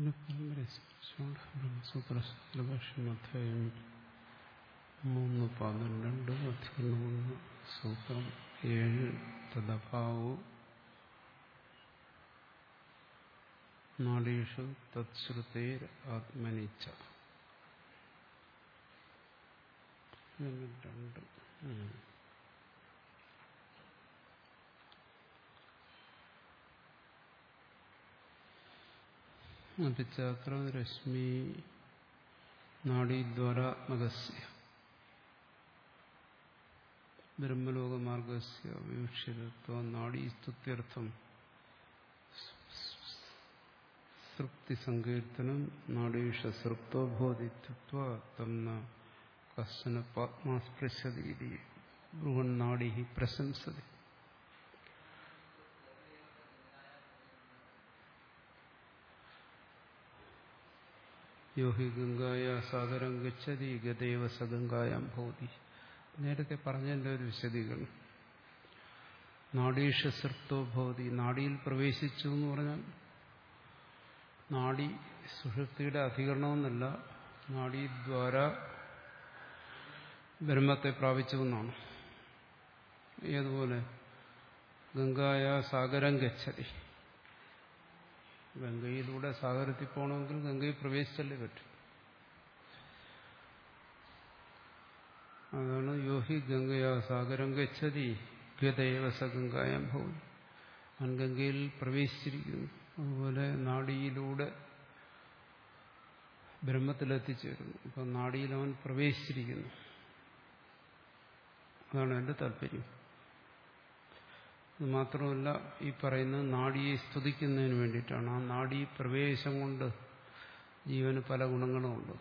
സൂത്രഭാഷ്യം മൂന്ന് പന്ത്രണ്ട് അധികം മൂന്ന് സൂത്രം ഏഴ് തദഭാവോ നാടീഷു തത്ശ്രുതേർ ആത്മനിച്ച രണ്ട് അപ്പിച്ചാത്ര രശ്മി നാഡീദ്വാരാത്മകസ്യ ബ്രഹ്മലോകമാർഗസ്യ വിവക്ഷിതത്വ നാഡീസ്തുത്യർത്ഥം സൃപ്തി സങ്കീർത്തനം നാഡീഷ സൃപ്തോ ബോധിത്വ തന്ന കശ്ചന പാത്മാസ്പൃശതി ബൃഹന്നാടി പ്രശംസതി യോ ഹി ഗംഗായ സാഗരം ഗച്ഛതി ഗതേവ സഗംഗായാം ഭവതി നേരത്തെ പറഞ്ഞതിൻ്റെ ഒരു വിശദീകരണം നാഡീഷ സൃപ്തോ ഭവതി നാഡിയിൽ പ്രവേശിച്ചു എന്ന് പറഞ്ഞാൽ നാഡി സുഷുപ്തിയുടെ അധികരണമെന്നല്ല നാഡീദ്വാര ബ്രഹ്മത്തെ പ്രാപിച്ചു എന്നാണ് ഏതുപോലെ ഗംഗായ സാഗരം ഗച്ഛതി ഗംഗയിലൂടെ സാഗരത്തിൽ പോകണമെങ്കിൽ ഗംഗയിൽ പ്രവേശിച്ചല്ലേ പറ്റും അതാണ് യോഹി ഗംഗയാ സാഗരം ഗച്ഛതി ഗതേവ സഗംഗായം ഭവതി അവൻ ഗംഗയിൽ പ്രവേശിച്ചിരിക്കുന്നു അതുപോലെ നാഡിയിലൂടെ ബ്രഹ്മത്തിലെത്തിച്ചേരുന്നു ഇപ്പം നാഡിയിൽ അവൻ പ്രവേശിച്ചിരിക്കുന്നു അതാണ് എൻ്റെ താല്പര്യം അത് മാത്രമല്ല ഈ പറയുന്നത് നാഡിയെ സ്തുതിക്കുന്നതിന് വേണ്ടിയിട്ടാണ് ആ നാഡീ പ്രവേശം കൊണ്ട് ജീവന് പല ഗുണങ്ങളുമുണ്ട്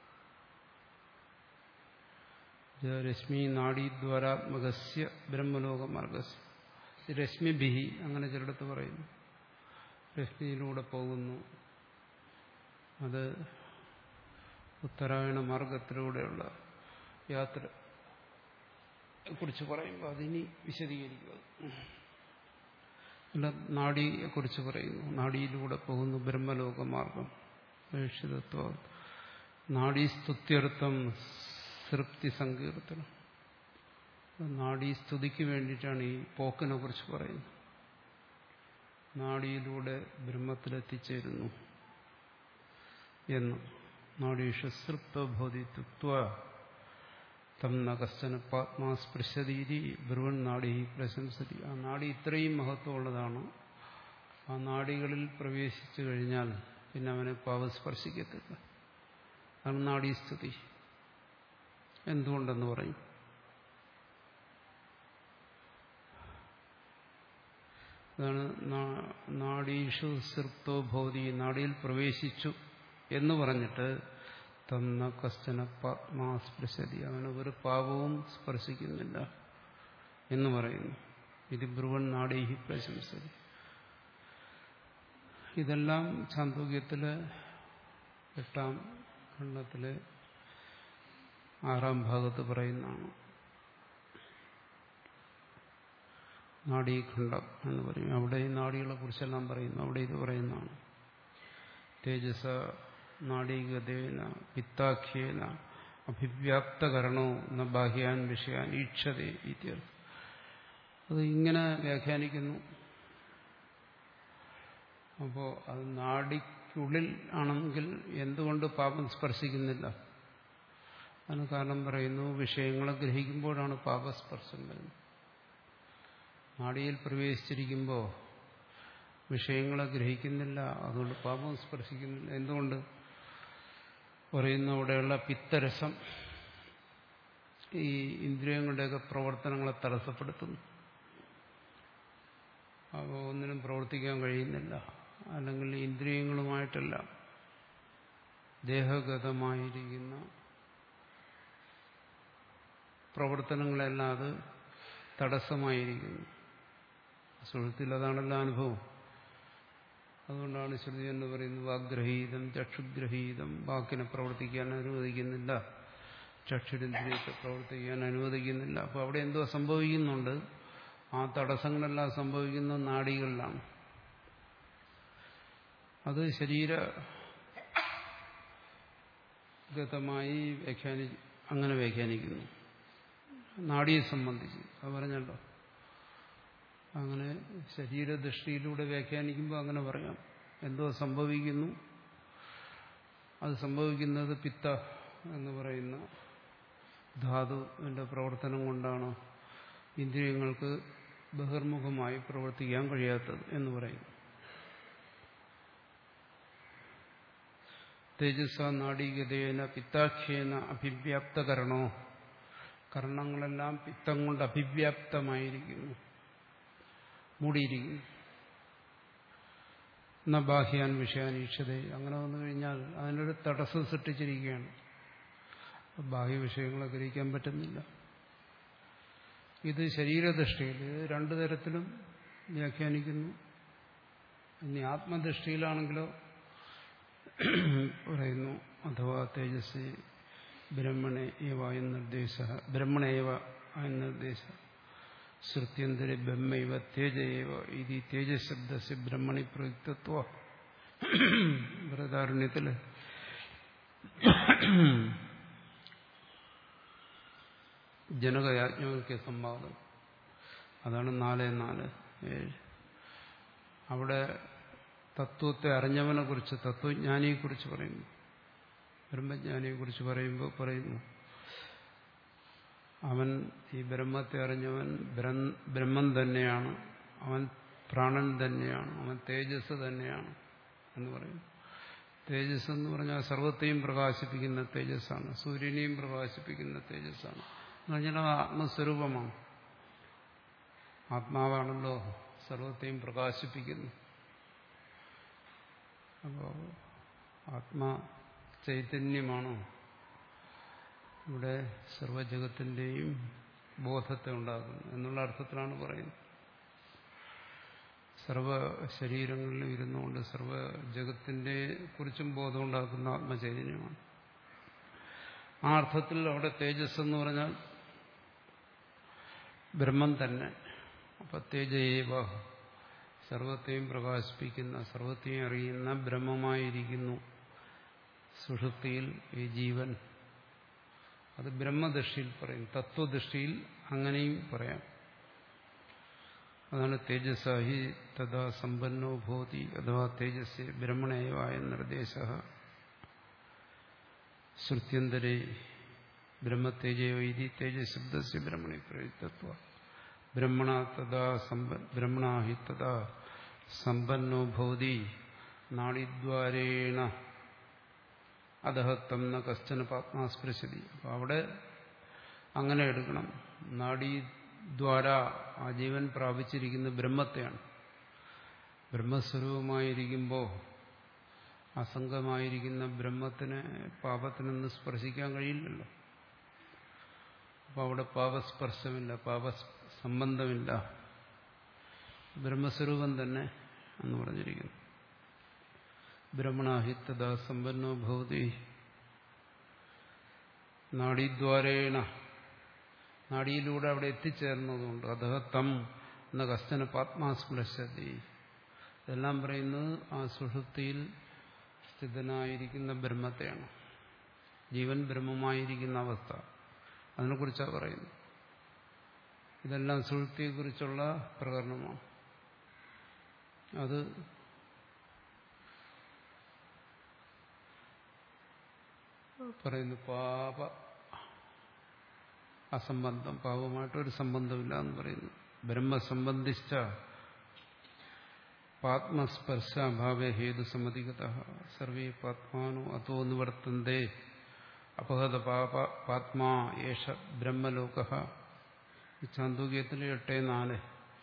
രശ്മി നാഡീദ്വാരാത്മകസ്യ ബ്രഹ്മലോകമാർഗസ്യ രശ്മിഭിഹി അങ്ങനെ ചിലടത്ത് പറയുന്നു രശ്മിയിലൂടെ പോകുന്നു അത് ഉത്തരായണ മാർഗത്തിലൂടെയുള്ള യാത്ര കുറിച്ച് പറയുമ്പോൾ അതിനി വിശദീകരിക്കുക അല്ല നാഡിയെക്കുറിച്ച് പറയുന്നു നാഡിയിലൂടെ പോകുന്നു ബ്രഹ്മലോകമാർഗം ഭവിഷ്യതത്വ നാഡീസ്തുത്യർത്ഥം തൃപ്തി സങ്കീർത്തനം നാഡീസ്തുതിക്ക് വേണ്ടിയിട്ടാണ് ഈ പോക്കിനെ കുറിച്ച് പറയുന്നത് നാഡിയിലൂടെ ബ്രഹ്മത്തിലെത്തിച്ചേരുന്നു എന്ന് നാഡീഷസൃപ്തബോധിത്വ തം ന കശ്ചന പാത്മാ സ്പൃശതീരി ബ്രുവൻ നാഡി പ്രശംസതി ആ നാടി ഇത്രയും മഹത്വമുള്ളതാണ് ആ നാടികളിൽ പ്രവേശിച്ചു കഴിഞ്ഞാൽ പിന്നെ അവനെ പാവ സ്പർശിക്കത്തില്ല അതാണ് നാഡീസ്തുതി എന്തുകൊണ്ടെന്ന് പറയും അതാണ് നാഡീഷു സൃപ്തോ ഭൗതി നാടിയിൽ പ്രവേശിച്ചു എന്ന് പറഞ്ഞിട്ട് തന്ന കശ്ചന പാത്മാ സ്പൃശതി അവന് ഒരു പാപവും സ്പർശിക്കുന്നില്ല എന്ന് പറയുന്നു ഇത് ബ്രുവൻ നാടീഹി പ്രശംസതി ഇതെല്ലാം ചാന്തോക്യത്തിലെ എട്ടാം ഖണ്ഡത്തിലെ ആറാം ഭാഗത്ത് പറയുന്നതാണ് നാഡീഖണ്ഡം എന്ന് പറയും അവിടെ ഈ നാഡികളെ കുറിച്ചെല്ലാം പറയുന്നു അവിടെ ഇത് പറയുന്നതാണ് തേജസ നാഡീഗതേന പിത്താഖ്യേന അഭിവ്യാപ്തകരണോ ന ബാഹ്യാൻ വിഷയാൻ ഈക്ഷതേ ഇത്യർത്ഥം അത് ഇങ്ങനെ വ്യാഖ്യാനിക്കുന്നു അപ്പോൾ അത് നാടിക്കുള്ളിൽ ആണെങ്കിൽ എന്തുകൊണ്ട് പാപം സ്പർശിക്കുന്നില്ല അതിന് കാരണം പറയുന്നു വിഷയങ്ങളെ ഗ്രഹിക്കുമ്പോഴാണ് പാപസ്പർശം വരുന്നത് നാടിയിൽ പ്രവേശിച്ചിരിക്കുമ്പോൾ വിഷയങ്ങളെ ഗ്രഹിക്കുന്നില്ല അതുകൊണ്ട് പാപം സ്പർശിക്കുന്നില്ല എന്തുകൊണ്ട് പറയുന്ന അവിടെയുള്ള പിത്തരസം ഈ ഇന്ദ്രിയങ്ങളുടെയൊക്കെ പ്രവർത്തനങ്ങളെ തടസ്സപ്പെടുത്തുന്നു അപ്പോൾ ഒന്നിനും പ്രവർത്തിക്കാൻ കഴിയുന്നില്ല അല്ലെങ്കിൽ ഇന്ദ്രിയങ്ങളുമായിട്ടല്ല ദേഹഗതമായിരിക്കുന്ന പ്രവർത്തനങ്ങളെല്ലാം അത് തടസ്സമായിരിക്കുന്നു സുഹൃത്തിൽ അതാണല്ലോ അനുഭവം അതുകൊണ്ടാണ് ശ്രുതി എന്ന് പറയുന്നത് വാഗ്രഹീതം ചക്ഷുഗ്രഹീതം വാക്കിനെ പ്രവർത്തിക്കാൻ അനുവദിക്കുന്നില്ല ചക്ഷുരേന്ദ്രിയത്തെ പ്രവർത്തിക്കാൻ അനുവദിക്കുന്നില്ല അപ്പോൾ അവിടെ എന്തോ സംഭവിക്കുന്നുണ്ട് ആ തടസ്സങ്ങളെല്ലാം സംഭവിക്കുന്ന നാടികളിലാണ് അത് ശരീര ഗതമായി വ്യാഖ്യാനി അങ്ങനെ വ്യാഖ്യാനിക്കുന്നു നാഡിയെ സംബന്ധിച്ച് അത് പറഞ്ഞല്ലോ അങ്ങനെ ശരീരദൃഷ്ടിയിലൂടെ വ്യാഖ്യാനിക്കുമ്പോൾ അങ്ങനെ പറയാം എന്തോ സംഭവിക്കുന്നു അത് സംഭവിക്കുന്നത് പിത്ത എന്ന് പറയുന്ന ധാതുവിന്റെ പ്രവർത്തനം കൊണ്ടാണ് ഇന്ദ്രിയങ്ങൾക്ക് ബഹിർമുഖമായി പ്രവർത്തിക്കാൻ കഴിയാത്തത് എന്ന് പറയുന്നു തേജസ്സ നാടീഗതേന പിത്താഖ്യേന അഭിവ്യാപ്തകരണോ കർണങ്ങളെല്ലാം പിത്തം കൊണ്ട് അഭിവ്യാപ്തമായിരിക്കുന്നു മൂടിയിരിക്കുന്നു എന്ന ബാഹ്യാൻ വിഷയാനീക്ഷത അങ്ങനെ വന്നു കഴിഞ്ഞാൽ അതിനൊരു തടസ്സം സൃഷ്ടിച്ചിരിക്കുകയാണ് ബാഹ്യ വിഷയങ്ങളെ ഗ്രഹിക്കാൻ പറ്റുന്നില്ല ഇത് ശരീരദൃഷ്ടിയിൽ ഇത് രണ്ടു തരത്തിലും വ്യാഖ്യാനിക്കുന്നു ഇനി ആത്മദൃഷ്ടിയിലാണെങ്കിലോ പറയുന്നു അഥവാ തേജസ് ബ്രഹ്മണേ ഏവ നിർദ്ദേശ ബ്രഹ്മണേവ നിർദ്ദേശ ശ്രുത്യന്തരി ബ്രഹ്മൈവ തേജയവ ഇത് തേജശബ്ദസ് ബ്രഹ്മണി പ്രയുക്തത്വ ബൃഹദാരണ്യത്തില് ജനകയാജ്ഞവൽക്യ സംവാദം അതാണ് നാല് നാല് ഏഴ് അവിടെ തത്വത്തെ അറിഞ്ഞവനെ കുറിച്ച് തത്വജ്ഞാനിയെ കുറിച്ച് പറയുന്നു ബ്രഹ്മജ്ഞാനിയെ കുറിച്ച് പറയുമ്പോൾ പറയുന്നു അവൻ ഈ ബ്രഹ്മത്തെ അറിഞ്ഞവൻ ബ്രഹ്മം തന്നെയാണ് അവൻ പ്രാണൻ തന്നെയാണ് അവൻ തേജസ് തന്നെയാണ് എന്ന് പറയുന്നു തേജസ് എന്ന് പറഞ്ഞാൽ സർവത്തെയും പ്രകാശിപ്പിക്കുന്ന തേജസ്സാണ് സൂര്യനെയും പ്രകാശിപ്പിക്കുന്ന തേജസ്സാണ് എന്ന് പറഞ്ഞാൽ ആത്മസ്വരൂപമാണ് ആത്മാവാണല്ലോ സർവത്തെയും പ്രകാശിപ്പിക്കുന്നു അപ്പോൾ ആത്മാ ചൈതന്യമാണോ ഇവിടെ സർവജഗത്തിൻ്റെയും ബോധത്തെ ഉണ്ടാക്കുന്നു എന്നുള്ള അർത്ഥത്തിലാണ് പറയുന്നത് സർവ ശരീരങ്ങളിലും ഇരുന്നുകൊണ്ട് സർവ ജഗത്തിൻ്റെ കുറിച്ചും ബോധം ഉണ്ടാക്കുന്ന ആത്മചൈതന്യമാണ് ആ അർത്ഥത്തിൽ അവിടെ തേജസ് എന്ന് പറഞ്ഞാൽ ബ്രഹ്മം തന്നെ അപ്പൊ തേജയേവ സർവത്തെയും പ്രകാശിപ്പിക്കുന്ന സർവത്തെയും അറിയുന്ന ബ്രഹ്മമായിരിക്കുന്നു സുഷുപ്തിയിൽ ഈ ജീവൻ അത് ബ്രഹ്മദൃഷ്ടിയിൽ പറയും തത്വദൃഷ്ടിയിൽ അങ്ങനെയും പറയാം അതാണ് തേജസ്സാഹി തഥാ സമ്പന്നോ ഭൂതി അഥവാ തേജസ് ബ്രഹ്മണേവായ നിർദ്ദേശ ശ്രുത്യന്തരേ ബ്രഹ്മതേജയോ ഇതി തേജശബ്ദസ്യ ബ്രഹ്മണി പ്രയുക്തത്വ ബ്രഹ്മണ തഥാ ബ്രഹ്മണ ഹി തഥാ സമ്പന്നോ ഭവതി നാഡിദ്വാരേണ അധഹത്തം ന കശ്ചന പാത്മാസ്പൃശതി അപ്പൊ അവിടെ അങ്ങനെ എടുക്കണം നാഡീദ്വാര ആ ജീവൻ പ്രാപിച്ചിരിക്കുന്ന ബ്രഹ്മത്തെയാണ് ബ്രഹ്മസ്വരൂപമായിരിക്കുമ്പോൾ അസംഗമായിരിക്കുന്ന ബ്രഹ്മത്തിന് പാപത്തിനൊന്ന് സ്പർശിക്കാൻ കഴിയില്ലല്ലോ അപ്പോൾ അവിടെ പാപസ്പർശമില്ല പാപസംബന്ധമില്ല ബ്രഹ്മസ്വരൂപം തന്നെ എന്ന് പറഞ്ഞിരിക്കുന്നു ബ്രഹ്മണാഹിത്തത സമ്പന്നോ ഭവതി നാഡീദ്വാരേണ നാഡിയിലൂടെ അവിടെ എത്തിച്ചേർന്നതുകൊണ്ട് അതഹ തം എന്ന കസ്റ്റന പാത്മാസ്പൃശതി ഇതെല്ലാം പറയുന്നത് ആ സുഷുപ്തിയിൽ സ്ഥിതനായിരിക്കുന്ന ബ്രഹ്മത്തെയാണ് ജീവൻ ബ്രഹ്മമായിരിക്കുന്ന അവസ്ഥ അതിനെക്കുറിച്ചാണ് പറയുന്നത് ഇതെല്ലാം സുഷുപ്തിയെക്കുറിച്ചുള്ള പ്രകരണമാണ് അത് പറയുന്നു പാപ അസംബന്ധം പാപമായിട്ടൊരു സംബന്ധമില്ല എന്ന് പറയുന്നു ബ്രഹ്മസംബന്ധിച്ച പാത്മസ്പർശാഭാവേ ഹേതു സമ്മതികത സർവേ പാത്മാനോ അതോ നിവർത്തന്തേ അപഹത പാപ പാത്മാ യേശ ബ്രഹ്മലോക ചാന്തോക്യത്തിൽ എട്ട് നാല്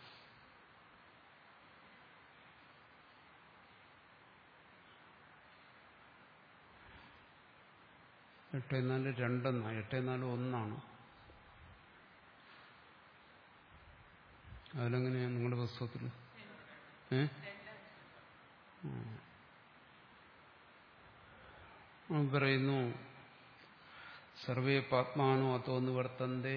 എട്ട് നാല് രണ്ടെന്നാണ് എട്ട് നാല് ഒന്നാണ് അതിലെങ്ങനെയാണ് നിങ്ങളുടെ പുസ്തകത്തിൽ ഏ പറയുന്നു സർവേ പാത്മാനോ അതോ നിവർത്തന്തേ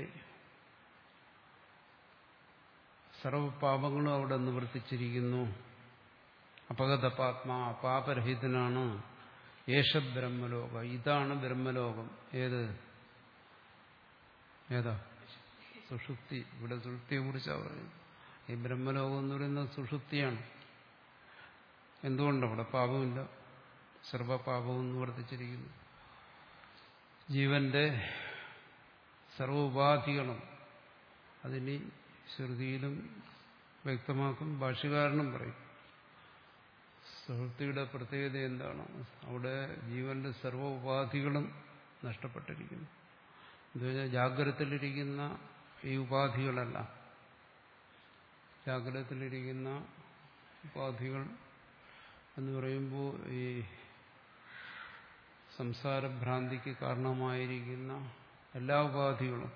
സർവപാപങ്ങളും അവിടെ നിവർത്തിച്ചിരിക്കുന്നു അപഗത പാത്മാ പാപരഹിതനാണ് യേശ ബ്രഹ്മലോക ഇതാണ് ബ്രഹ്മലോകം ഏത് ഏതാ സുഷുപ്തി ഇവിടെ സുഷുപ്തിയെ കുറിച്ചാണ് പറയുന്നത് ഈ ബ്രഹ്മലോകം എന്ന് പറയുന്നത് സുഷുപ്തിയാണ് എന്തുകൊണ്ടവിടെ പാപമില്ല സർവപാപവും നിവർത്തിച്ചിരിക്കുന്നു ജീവന്റെ സർവ ഉപാധികളും അതിനി ശ്രുതിയിലും വ്യക്തമാക്കും ഭാഷ്യകാരനും പറയും സുഹൃത്തിയുടെ പ്രത്യേകത എന്താണ് അവിടെ ജീവന്റെ സർവ ഉപാധികളും നഷ്ടപ്പെട്ടിരിക്കുന്നു എന്നുവെച്ചാൽ ജാഗ്രതത്തിലിരിക്കുന്ന ഈ ഉപാധികളല്ല ജാഗ്രതത്തിലിരിക്കുന്ന ഉപാധികൾ എന്ന് പറയുമ്പോൾ ഈ സംസാരഭ്രാന്തിക്ക് കാരണമായിരിക്കുന്ന എല്ലാ ഉപാധികളും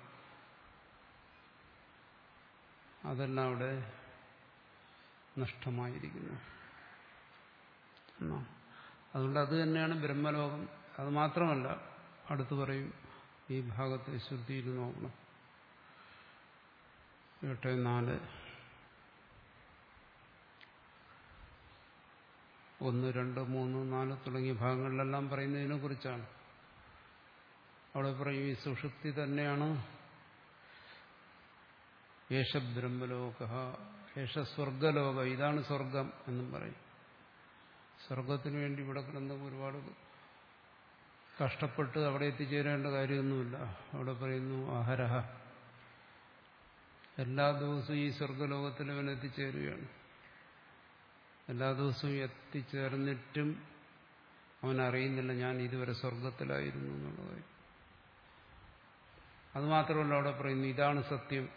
അതെല്ലാം അവിടെ നഷ്ടമായിരിക്കുന്നു അതുകൊണ്ട് അത് തന്നെയാണ് ബ്രഹ്മലോകം അത് മാത്രമല്ല അടുത്ത് പറയും ഈ ഭാഗത്തെ ശ്രുതിയിൽ നോക്കണം എട്ട് നാല് ഒന്ന് രണ്ട് മൂന്ന് നാല് തുടങ്ങിയ ഭാഗങ്ങളിലെല്ലാം പറയുന്നതിനെ കുറിച്ചാണ് അവിടെ പറയും ഈ സുഷുപ്തി തന്നെയാണ് യേശ ബ്രഹ്മലോക യേശ സ്വർഗലോക ഇതാണ് സ്വർഗം എന്നും പറയും സ്വർഗത്തിന് വേണ്ടി ഇവിടെ കിടന്ന് ഒരുപാട് കഷ്ടപ്പെട്ട് അവിടെ എത്തിച്ചേരേണ്ട കാര്യമൊന്നുമില്ല അവിടെ പറയുന്നു അഹരഹ എല്ലാ ദിവസവും ഈ സ്വർഗലോകത്തിൽ അവൻ എത്തിച്ചേരുകയാണ് എല്ലാ ദിവസവും എത്തിച്ചേർന്നിട്ടും അവൻ അറിയുന്നില്ല ഞാൻ ഇതുവരെ സ്വർഗത്തിലായിരുന്നു എന്നുള്ള കാര്യം അതുമാത്രമല്ല അവിടെ പറയുന്നു ഇതാണ് സത്യം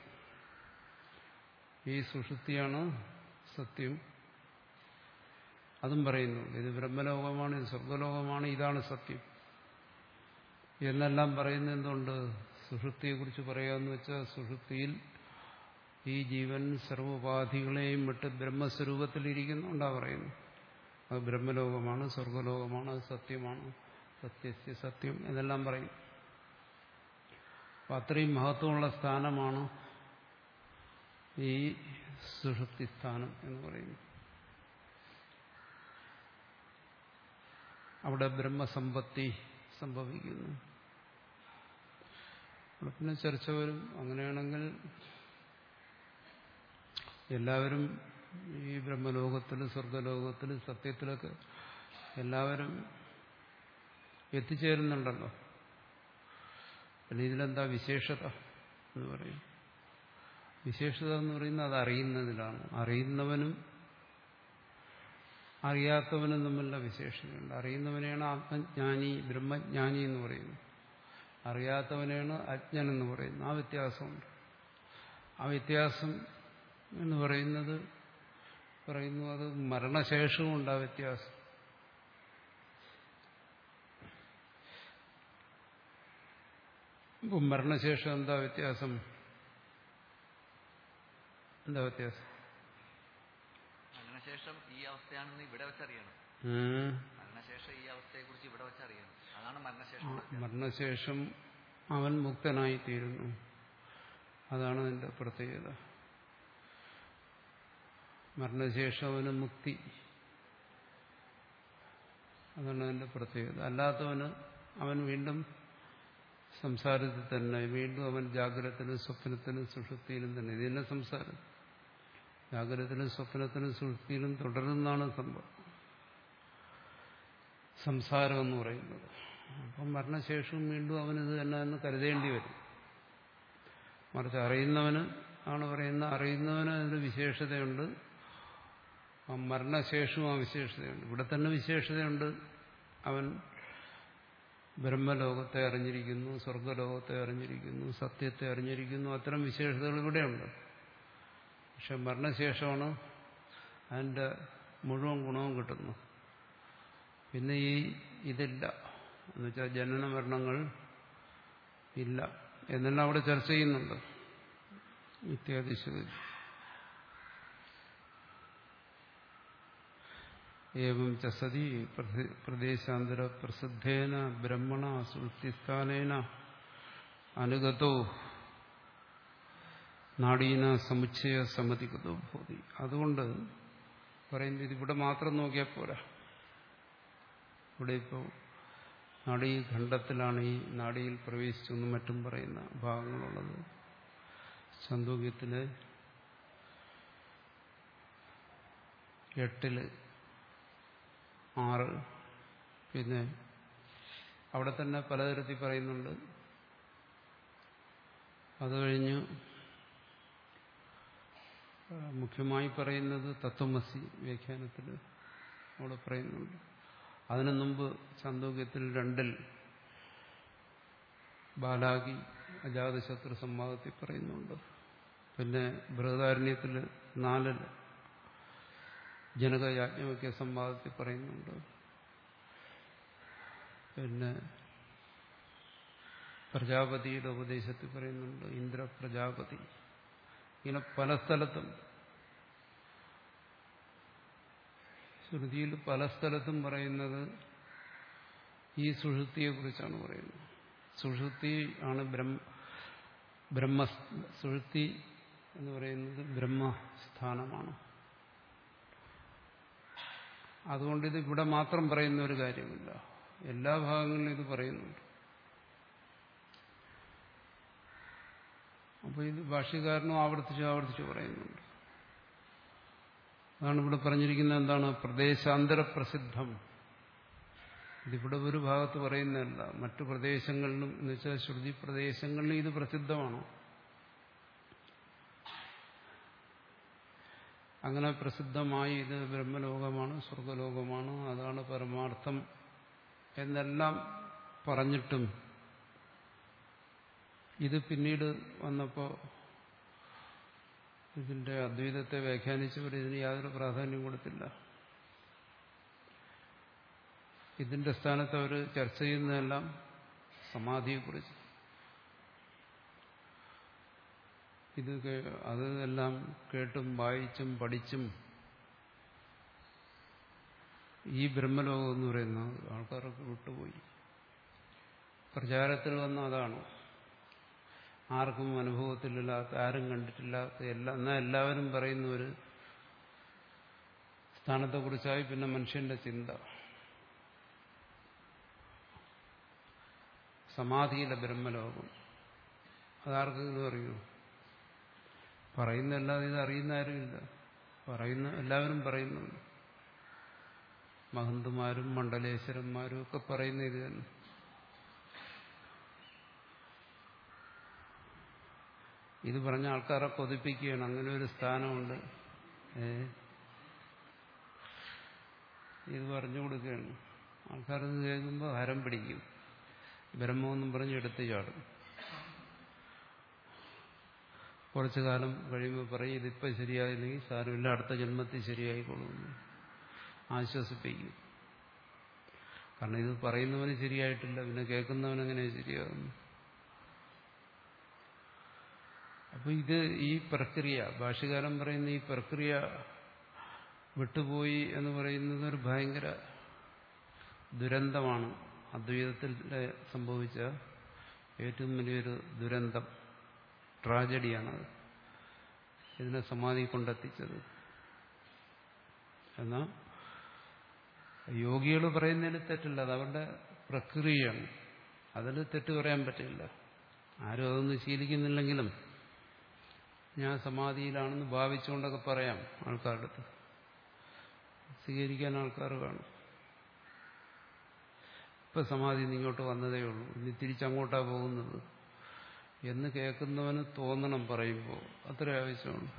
ഈ സുഷുപ്തിയാണ് സത്യം അതും പറയുന്നു ഇത് ബ്രഹ്മലോകമാണ് ഇത് സ്വർഗലോകമാണ് ഇതാണ് സത്യം എന്നെല്ലാം പറയുന്നത് എന്തുകൊണ്ട് സുഷുപ്തിയെക്കുറിച്ച് പറയാമെന്ന് വെച്ചാൽ സുഷുപ്തിയിൽ ഈ ജീവൻ സർവോപാധികളെയും വിട്ട് ബ്രഹ്മസ്വരൂപത്തിലിരിക്കുന്നുണ്ടാ പറയുന്നു അത് ബ്രഹ്മലോകമാണ് സ്വർഗലോകമാണ് അത് സത്യമാണ് സത്യസ്യ സത്യം എന്നെല്ലാം പറയും അപ്പം അത്രയും മഹത്വമുള്ള സ്ഥാനമാണ് ഈ സുഷുപ്തി സ്ഥാനം എന്ന് പറയുന്നത് അവിടെ ബ്രഹ്മസമ്പത്തി സംഭവിക്കുന്നു അവിടെ പിന്നെ ചർച്ച വരും അങ്ങനെയാണെങ്കിൽ എല്ലാവരും ഈ ബ്രഹ്മലോകത്തിൽ സ്വർഗലോകത്തിൽ സത്യത്തിലൊക്കെ എല്ലാവരും എത്തിച്ചേരുന്നുണ്ടല്ലോ പിന്നെ ഇതിലെന്താ വിശേഷത എന്ന് പറയും വിശേഷത എന്ന് പറയുന്നത് അത് അറിയുന്നതിലാണ് അറിയുന്നവനും അറിയാത്തവനും തമ്മിലുള്ള വിശേഷതയുണ്ട് അറിയുന്നവനെയാണ് ആത്മജ്ഞാനി ബ്രഹ്മജ്ഞാനി എന്ന് പറയുന്നത് അറിയാത്തവനെയാണ് അജ്ഞൻ എന്ന് പറയുന്നത് ആ വ്യത്യാസമുണ്ട് ആ വ്യത്യാസം എന്ന് പറയുന്നത് പറയുന്നു അത് മരണശേഷവും ഉണ്ട് ആ വ്യത്യാസം ഇപ്പം മരണശേഷം എന്താ വ്യത്യാസം എന്താ വ്യത്യാസം മരണശേഷം ഈ അവസ്ഥയാണെന്ന് ഇവിടെ വെച്ചറിയണം ഉം. മരണശേഷം ഈ അവസ്ഥയെ കുറിച്ച് ഇവിടെ വെച്ചറിയണം അതാണ് ആ, മരണശേഷം മരണശേഷം അവൻ മുക്തനായിത്തീരുന്നു അതാണ് അതിന്റെ പ്രത്യേകത മരണശേഷം അവന് മുക്തി അതാണ് അതിന്റെ പ്രത്യേകത അല്ലാത്തവന് അവൻ വീണ്ടും സംസാരത്തിൽ തന്നെ വീണ്ടും അവൻ ജാഗ്രതത്തിലും സ്വപ്നത്തിലും സുഷുപ്തിയിലും തന്നെ ഇത് തന്നെ സംസാരം ജാഗ്രതത്തിലും സ്വപ്നത്തിലും സുഷുപ്തിയിലും തുടരുന്നതാണ് സംഭവം സംസാരം എന്ന് പറയുന്നത് അപ്പം മരണശേഷവും വീണ്ടും അവനിത് തന്നെ എന്ന് കരുതേണ്ടി വരും മറിച്ച് അറിയുന്നവന് ആണ് പറയുന്നത് അറിയുന്നവന് അതിന് വിശേഷതയുണ്ട് ആ മരണശേഷവും ആ വിശേഷതയുണ്ട് ഇവിടെ തന്നെ വിശേഷതയുണ്ട് അവൻ ബ്രഹ്മലോകത്തെ അറിഞ്ഞിരിക്കുന്നു സ്വർഗലോകത്തെ അറിഞ്ഞിരിക്കുന്നു സത്യത്തെ അറിഞ്ഞിരിക്കുന്നു അത്തരം വിശേഷതകൾ ഇവിടെയുണ്ട് പക്ഷെ മരണശേഷമാണ് അതിൻ്റെ മുഴുവൻ ഗുണവും കിട്ടുന്നു പിന്നെ ഈ ഇതില്ല എന്നുവെച്ചാൽ ജനന മരണങ്ങൾ ഇല്ല എന്നെല്ലാം അവിടെ ചർച്ച ചെയ്യുന്നുണ്ട് ഇത്യാദി ശ്രുതി ഏവം ച സതി പ്രതി- പ്രദേശാന്തര പ്രസിദ്ധേന ബ്രഹ്മണ സുഷ്ടിസ്ഥാനേന അനുഗതോ നാടീന സമുച്ചയ സമ്മതികതോ ഭൂതി അതുകൊണ്ട് പറയുന്നത് ഇതിവിടെ മാത്രം നോക്കിയാൽ പോരാ ഇവിടെ ഇപ്പോൾ നാഡീഖണ്ഡത്തിലാണ് ഈ നാഡിയിൽ പ്രവേശിച്ചെന്നും മറ്റും പറയുന്ന ഭാഗങ്ങളുള്ളത് ചന്തോക്യത്തിലെ എട്ടില് ആറ് പിന്നെ അവിടെ തന്നെ പലതരത്തിൽ പറയുന്നുണ്ട് അത് കഴിഞ്ഞ് മുഖ്യമായി പറയുന്നത് തത്വമസി വ്യാഖ്യാനത്തിൽ അവിടെ പറയുന്നുണ്ട് അതിനു മുമ്പ് ചാന്തോക്യത്തിൽ രണ്ടിൽ ബാലാകി അജാതശത്രു സംവാദത്തിൽ പറയുന്നുണ്ട് പിന്നെ ബൃഹദാരണ്യത്തിൽ നാലിൽ ജനകയാജ്ഞവയ്ക്ക സംവാദത്തിൽ പറയുന്നുണ്ട് പിന്നെ പ്രജാപതിയുടെ ഉപദേശത്തിൽ പറയുന്നുണ്ട് ഇന്ദ്ര പ്രജാപതി ഇങ്ങനെ പല സ്ഥലത്തും ശ്രുതിയിൽ പല സ്ഥലത്തും പറയുന്നത് ഈ സുഷുപ്തിയെ കുറിച്ചാണ് പറയുന്നത് സുഷുപ്തി ആണ് ബ്രഹ്മ ബ്രഹ്മ സുഷുപ്തി എന്ന് പറയുന്നത് ബ്രഹ്മസ്ഥാനമാണ് അതുകൊണ്ട് ഇത് ഇവിടെ മാത്രം പറയുന്ന ഒരു കാര്യമില്ല എല്ലാ ഭാഗങ്ങളിലും ഇത് പറയുന്നുണ്ട് അപ്പോൾ ഇത് ഭാഷ്യകാരനും ആവർത്തിച്ച് ആവർത്തിച്ച് പറയുന്നുണ്ട് അതാണ് ഇവിടെ പറഞ്ഞിരിക്കുന്നത് എന്താണ് പ്രദേശാന്തര പ്രസിദ്ധം ഇതിവിടെ ഒരു ഭാഗത്ത് പറയുന്നതല്ല മറ്റു പ്രദേശങ്ങളിലും എന്ന് വെച്ചാൽ ശ്രുതി പ്രദേശങ്ങളിലും ഇത് പ്രസിദ്ധമാണ് അങ്ങനെ പ്രസിദ്ധമായി ഇത് ബ്രഹ്മലോകമാണ് സ്വർഗലോകമാണ് അതാണ് പരമാർത്ഥം എന്നെല്ലാം പറഞ്ഞിട്ടും ഇത് പിന്നീട് വന്നപ്പോൾ ഇതിന്റെ അദ്വൈതത്തെ വ്യാഖ്യാനിച്ചവർ ഇതിന് യാതൊരു പ്രാധാന്യം കൊടുത്തില്ല ഇതിന്റെ സ്ഥാനത്ത് അവർ ചർച്ച ചെയ്യുന്നതെല്ലാം സമാധിയെക്കുറിച്ച് ഇത് അതെല്ലാം കേട്ടും വായിച്ചും പഠിച്ചും ഈ ബ്രഹ്മലോകം എന്ന് പറയുന്നത് ആൾക്കാർക്ക് വിട്ടുപോയി പ്രചാരത്തിൽ വന്ന അതാണ് ആർക്കും അനുഭവത്തിലില്ലാത്ത ആരും കണ്ടിട്ടില്ലാത്ത എല്ലാ എന്നാൽ എല്ലാവരും പറയുന്ന ഒരു സ്ഥാനത്തെക്കുറിച്ചായി പിന്നെ മനുഷ്യന്റെ ചിന്ത സമാധിയിലെ ബ്രഹ്മലോകം അതാർക്കെങ്കിലും അറിയൂ പറയുന്നല്ലാതെ ഇത് അറിയുന്ന ആരുമില്ല പറയുന്ന എല്ലാവരും പറയുന്നുണ്ട് മഹന്തുമാരും മണ്ഡലേശ്വരന്മാരും ഒക്കെ പറയുന്ന ഇത് തന്നെ ഇത് പറഞ്ഞ ആൾക്കാരെ കൊതിപ്പിക്കുകയാണ് അങ്ങനെ ഒരു സ്ഥാനമുണ്ട് ഏ ഇത് പറഞ്ഞു കൊടുക്കുകയാണ് ആൾക്കാരത് കേൾക്കുമ്പോൾ ഹരം പിടിക്കും ബ്രഹ്മമെന്നും പറഞ്ഞ് എടുത്ത് ചാടും കുറച്ചു കാലം കഴിയുമ്പോൾ പറയും ഇതിപ്പോൾ ശരിയായില്ലെങ്കിൽ സാരമില്ല അടുത്ത ജന്മത്തിൽ ശരിയായിക്കൊള്ളുന്നു ആശ്വസിപ്പിക്കും കാരണം ഇത് പറയുന്നവന് ശരിയായിട്ടില്ല പിന്നെ കേൾക്കുന്നവനെങ്ങനെ ശരിയാകുന്നു അപ്പൊ ഇത് ഈ പ്രക്രിയ ഭാഷകാലം പറയുന്ന ഈ പ്രക്രിയ വിട്ടുപോയി എന്ന് പറയുന്നത് ഒരു ഭയങ്കര ദുരന്തമാണ് അദ്വൈതത്തിൽ സംഭവിച്ച ഏറ്റവും വലിയൊരു ദുരന്തം ട്രാജഡിയാണത് ഇതിനെ സമാധി കൊണ്ടെത്തിച്ചത് എന്നാൽ യോഗികൾ പറയുന്നതിന് തെറ്റില്ല അത് അവരുടെ പ്രക്രിയയാണ് അതിൽ തെറ്റ് പറയാൻ പറ്റില്ല ആരും അതൊന്നും ശീലിക്കുന്നില്ലെങ്കിലും ഞാൻ സമാധിയിലാണെന്ന് ഭാവിച്ചുകൊണ്ടൊക്കെ പറയാം ആൾക്കാരുടെ അടുത്ത് സ്വീകരിക്കാൻ ആൾക്കാർ കാണും ഇപ്പൊ സമാധി ഇങ്ങോട്ട് വന്നതേ ഉള്ളൂ ഇനി തിരിച്ചങ്ങോട്ടാ പോകുന്നത് എന്ന് കേൾക്കുന്നവന് തോന്നണം പറയുമ്പോൾ അത്ര ആവശ്യമുണ്ട്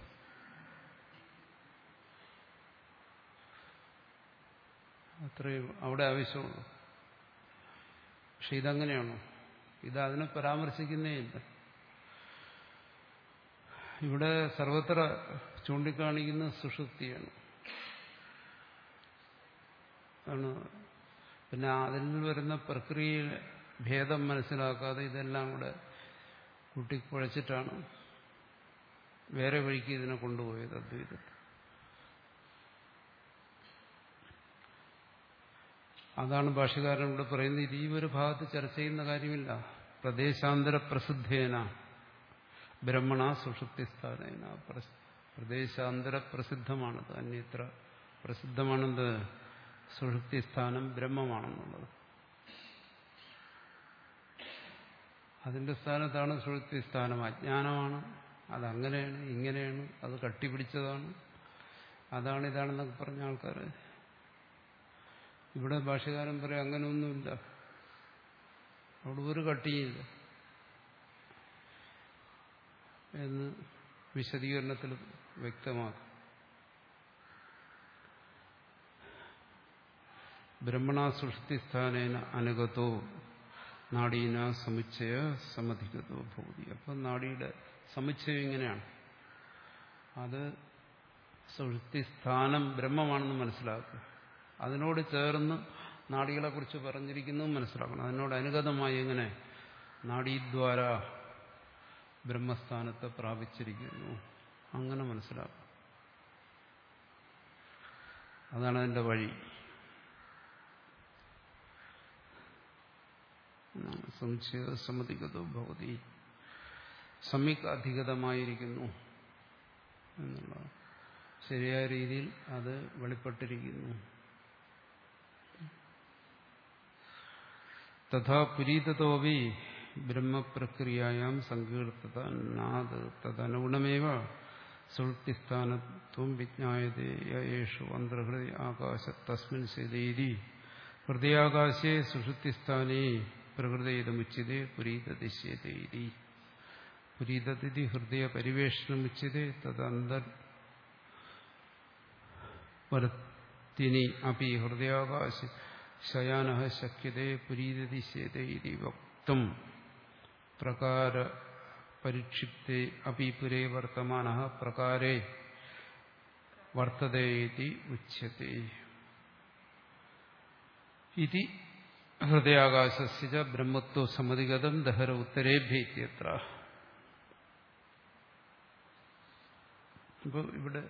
അത്രയും അവിടെ ആവശ്യമുള്ളൂ പക്ഷെ ഇതങ്ങനെയാണോ ഇത് അതിനെ പരാമർശിക്കുന്നേ ഇല്ല ഇവിടെ സർവത്ര ചൂണ്ടിക്കാണിക്കുന്ന സുഷുപ്തിയാണ് ആണ് പിന്നെ അതിൽ നിന്ന് വരുന്ന പ്രക്രിയ ഭേദം മനസ്സിലാക്കാതെ ഇതെല്ലാം കൂടെ കൂട്ടിക്കുഴച്ചിട്ടാണ് വേറെ വഴിക്ക് ഇതിനെ കൊണ്ടുപോയത് അദ്വൈതത്തിൽ അതാണ് ഭാഷകാരൻ ഇവിടെ പറയുന്നത് ഇത് ഈ ഒരു ഭാഗത്ത് ചർച്ച ചെയ്യുന്ന കാര്യമില്ല പ്രദേശാന്തര പ്രസിദ്ധേന ബ്രഹ്മണ സുഷുപ്തിസ്ഥാനേന പ്രദേശാന്തര പ്രസിദ്ധമാണത് അന്യത്ര പ്രസിദ്ധമാണെന്ത് സുഷുപ്തിസ്ഥാനം ബ്രഹ്മമാണെന്നുള്ളത് അതിന്റെ സ്ഥാനത്താണ് സുഷുപ്തി സ്ഥാനം അജ്ഞാനമാണ് അതങ്ങനെയാണ് ഇങ്ങനെയാണ് അത് കട്ടിപിടിച്ചതാണ് അതാണ് ഇതാണെന്നൊക്കെ പറഞ്ഞ ആൾക്കാർ ഇവിടെ ഭാഷകാരൻ പറയും അങ്ങനെയൊന്നുമില്ല അവിടെ ഒരു കട്ടിയില്ല എന്ന് വിശദീകരണത്തിൽ വ്യക്തമാക്കും ബ്രഹ്മണ സൃഷ്ടിസ്ഥാനേന അനുഗതോ നാടീന സമുച്ചയ സമധിഗതോ ഭൂതി അപ്പം നാടിയുടെ സമുച്ചയം ഇങ്ങനെയാണ് അത് സുഷ്ടിസ്ഥാനം ബ്രഹ്മമാണെന്ന് മനസ്സിലാക്കുക അതിനോട് ചേർന്ന് നാടികളെക്കുറിച്ച് പറഞ്ഞിരിക്കുന്നു മനസ്സിലാക്കണം അതിനോട് അനുഗതമായി എങ്ങനെ നാഡീദ്വാര ബ്രഹ്മസ്ഥാനത്തെ പ്രാപിച്ചിരിക്കുന്നു അങ്ങനെ മനസ്സിലാക്കും അതാണ് അതിന്റെ വഴി സംശയ സമ്മതികതോ ഭവതി സമ്യക് അധികതമായിരിക്കുന്നു എന്നുള്ള ശരിയായ രീതിയിൽ അത് വെളിപ്പെട്ടിരിക്കുന്നു തഥാ പുരീതതോവി ബ്രഹ്മപ്രക്രിയായാം സങ്കീർത്തത നാത് തദനുഗുണമേവ സുൾത്തിസ്ഥാനത്വം വിജ്ഞായതേയേഷു അന്തർഹൃദയ ആകാശ തസ്മിൻ സ്ഥിതീതി ഹൃദയാകാശേ സുഷുപ്തിസ്ഥാനേ പ്രകൃതയിതമുച്യതേ പുരീതദിശ്യതേരി പുരീതതിഥി ഹൃദയ പരിവേഷണമുച്യതേ തദന്തർ വരത്തിനി അപ്പി ഹൃദയാകാശ ശയാന ശക്യതേ പുരീതദിശ്യതേരി വക്തും പ്രകാര പരിക്ഷിപ്തേ അപ്പി പുരേ വർത്തമാന പ്രകാരേ വർത്തതേതി ഉച്യത്തെ ഇതി ഹൃദയാകാശസ്യ ബ്രഹ്മത്വ സമ്മതിഗതം ദഹര ഉത്തരേഭ്യത്ര ഇപ്പോൾ ഇവിടെ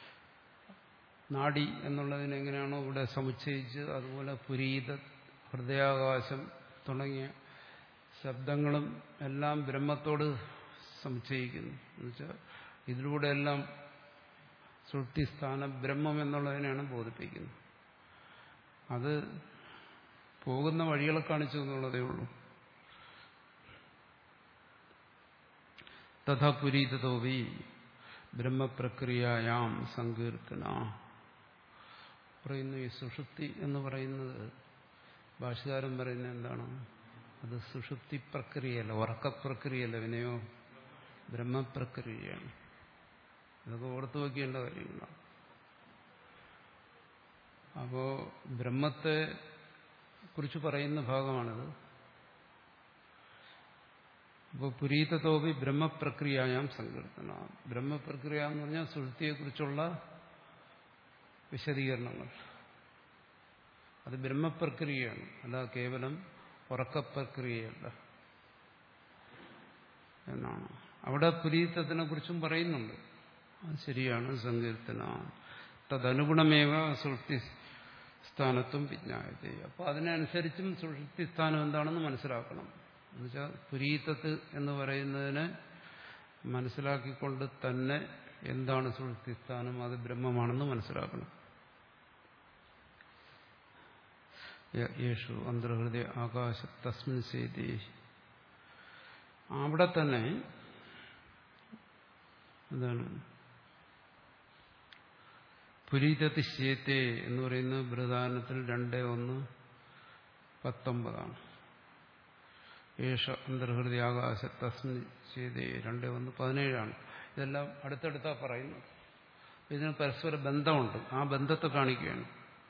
നാഡി എന്നുള്ളതിന് എങ്ങനെയാണോ ഇവിടെ സമുച്ചയിച്ച് അതുപോലെ പുരീത ഹൃദയാകാശം തുടങ്ങിയ ശബ്ദങ്ങളും എല്ലാം ബ്രഹ്മത്തോട് സമുച്ചയിക്കുന്നു എന്നുവെച്ചാൽ ഇതിലൂടെ എല്ലാം സൃഷ്ടിസ്ഥാനം ബ്രഹ്മം എന്നുള്ളതിനെയാണ് ബോധിപ്പിക്കുന്നത് അത് പോകുന്ന വഴികളെ കാണിച്ചു എന്നുള്ളതേ ഉള്ളൂ തഥാ പുരീതോവി ബ്രഹ്മപ്രക്രിയയാം സങ്കീർത്തന പറയുന്നു ഈ സുഷുപ്തി എന്ന് പറയുന്നത് ഭാഷകാരൻ പറയുന്നത് എന്താണ് അത് സുഷുപ്തി പ്രക്രിയയല്ല ഉറക്കപ്രക്രിയയല്ല വിനയോ ബ്രഹ്മപ്രക്രിയയാണ് ഇതൊക്കെ ഓർത്തു വയ്ക്കേണ്ട കാര്യങ്ങളാണ് അപ്പോ ബ്രഹ്മത്തെ കുറിച്ച് പറയുന്ന ഭാഗമാണിത് അപ്പോൾ പുരീതതോപി ബ്രഹ്മപ്രക്രിയയാം സങ്കീർത്തന ബ്രഹ്മപ്രക്രിയ എന്ന് പറഞ്ഞാൽ സുഹൃത്തിയെക്കുറിച്ചുള്ള വിശദീകരണങ്ങൾ അത് ബ്രഹ്മപ്രക്രിയയാണ് അല്ല കേവലം ഉറക്കപ്രക്രിയയല്ല എന്നാണ് അവിടെ പുരീതത്തിനെ കുറിച്ചും പറയുന്നുണ്ട് അത് ശരിയാണ് സങ്കീർത്തന തദനുഗുണമേവ സുഷ്ടി സ്ഥാനത്തും വിജ്ഞായത അപ്പോൾ അതിനനുസരിച്ചും സുഷുപ്തി സ്ഥാനം എന്താണെന്ന് മനസ്സിലാക്കണം എന്നുവെച്ചാൽ പുരീത്തത്ത് എന്ന് പറയുന്നതിനെ മനസ്സിലാക്കിക്കൊണ്ട് തന്നെ എന്താണ് സുഷുപ്തി സ്ഥാനം അത് ബ്രഹ്മമാണെന്ന് മനസ്സിലാക്കണം യേശു അന്തർഹൃദയ ആകാശ തസ്മിൻ സേതി അവിടെ തന്നെ എന്താണ് പുരീതത്തിശ്ചേത്തെ എന്ന് പറയുന്ന ബൃഹദാനത്തിൽ രണ്ട് ഒന്ന് പത്തൊമ്പതാണ് ഏഷ അന്തർഹൃദയ ആകാശ തസ്മിൻ ചെയ്തേ രണ്ട് ഒന്ന് പതിനേഴാണ് ഇതെല്ലാം അടുത്തടുത്താ പറയുന്നത് ഇതിന് പരസ്പര ബന്ധമുണ്ട് ആ ബന്ധത്തെ കാണിക്കുകയാണ്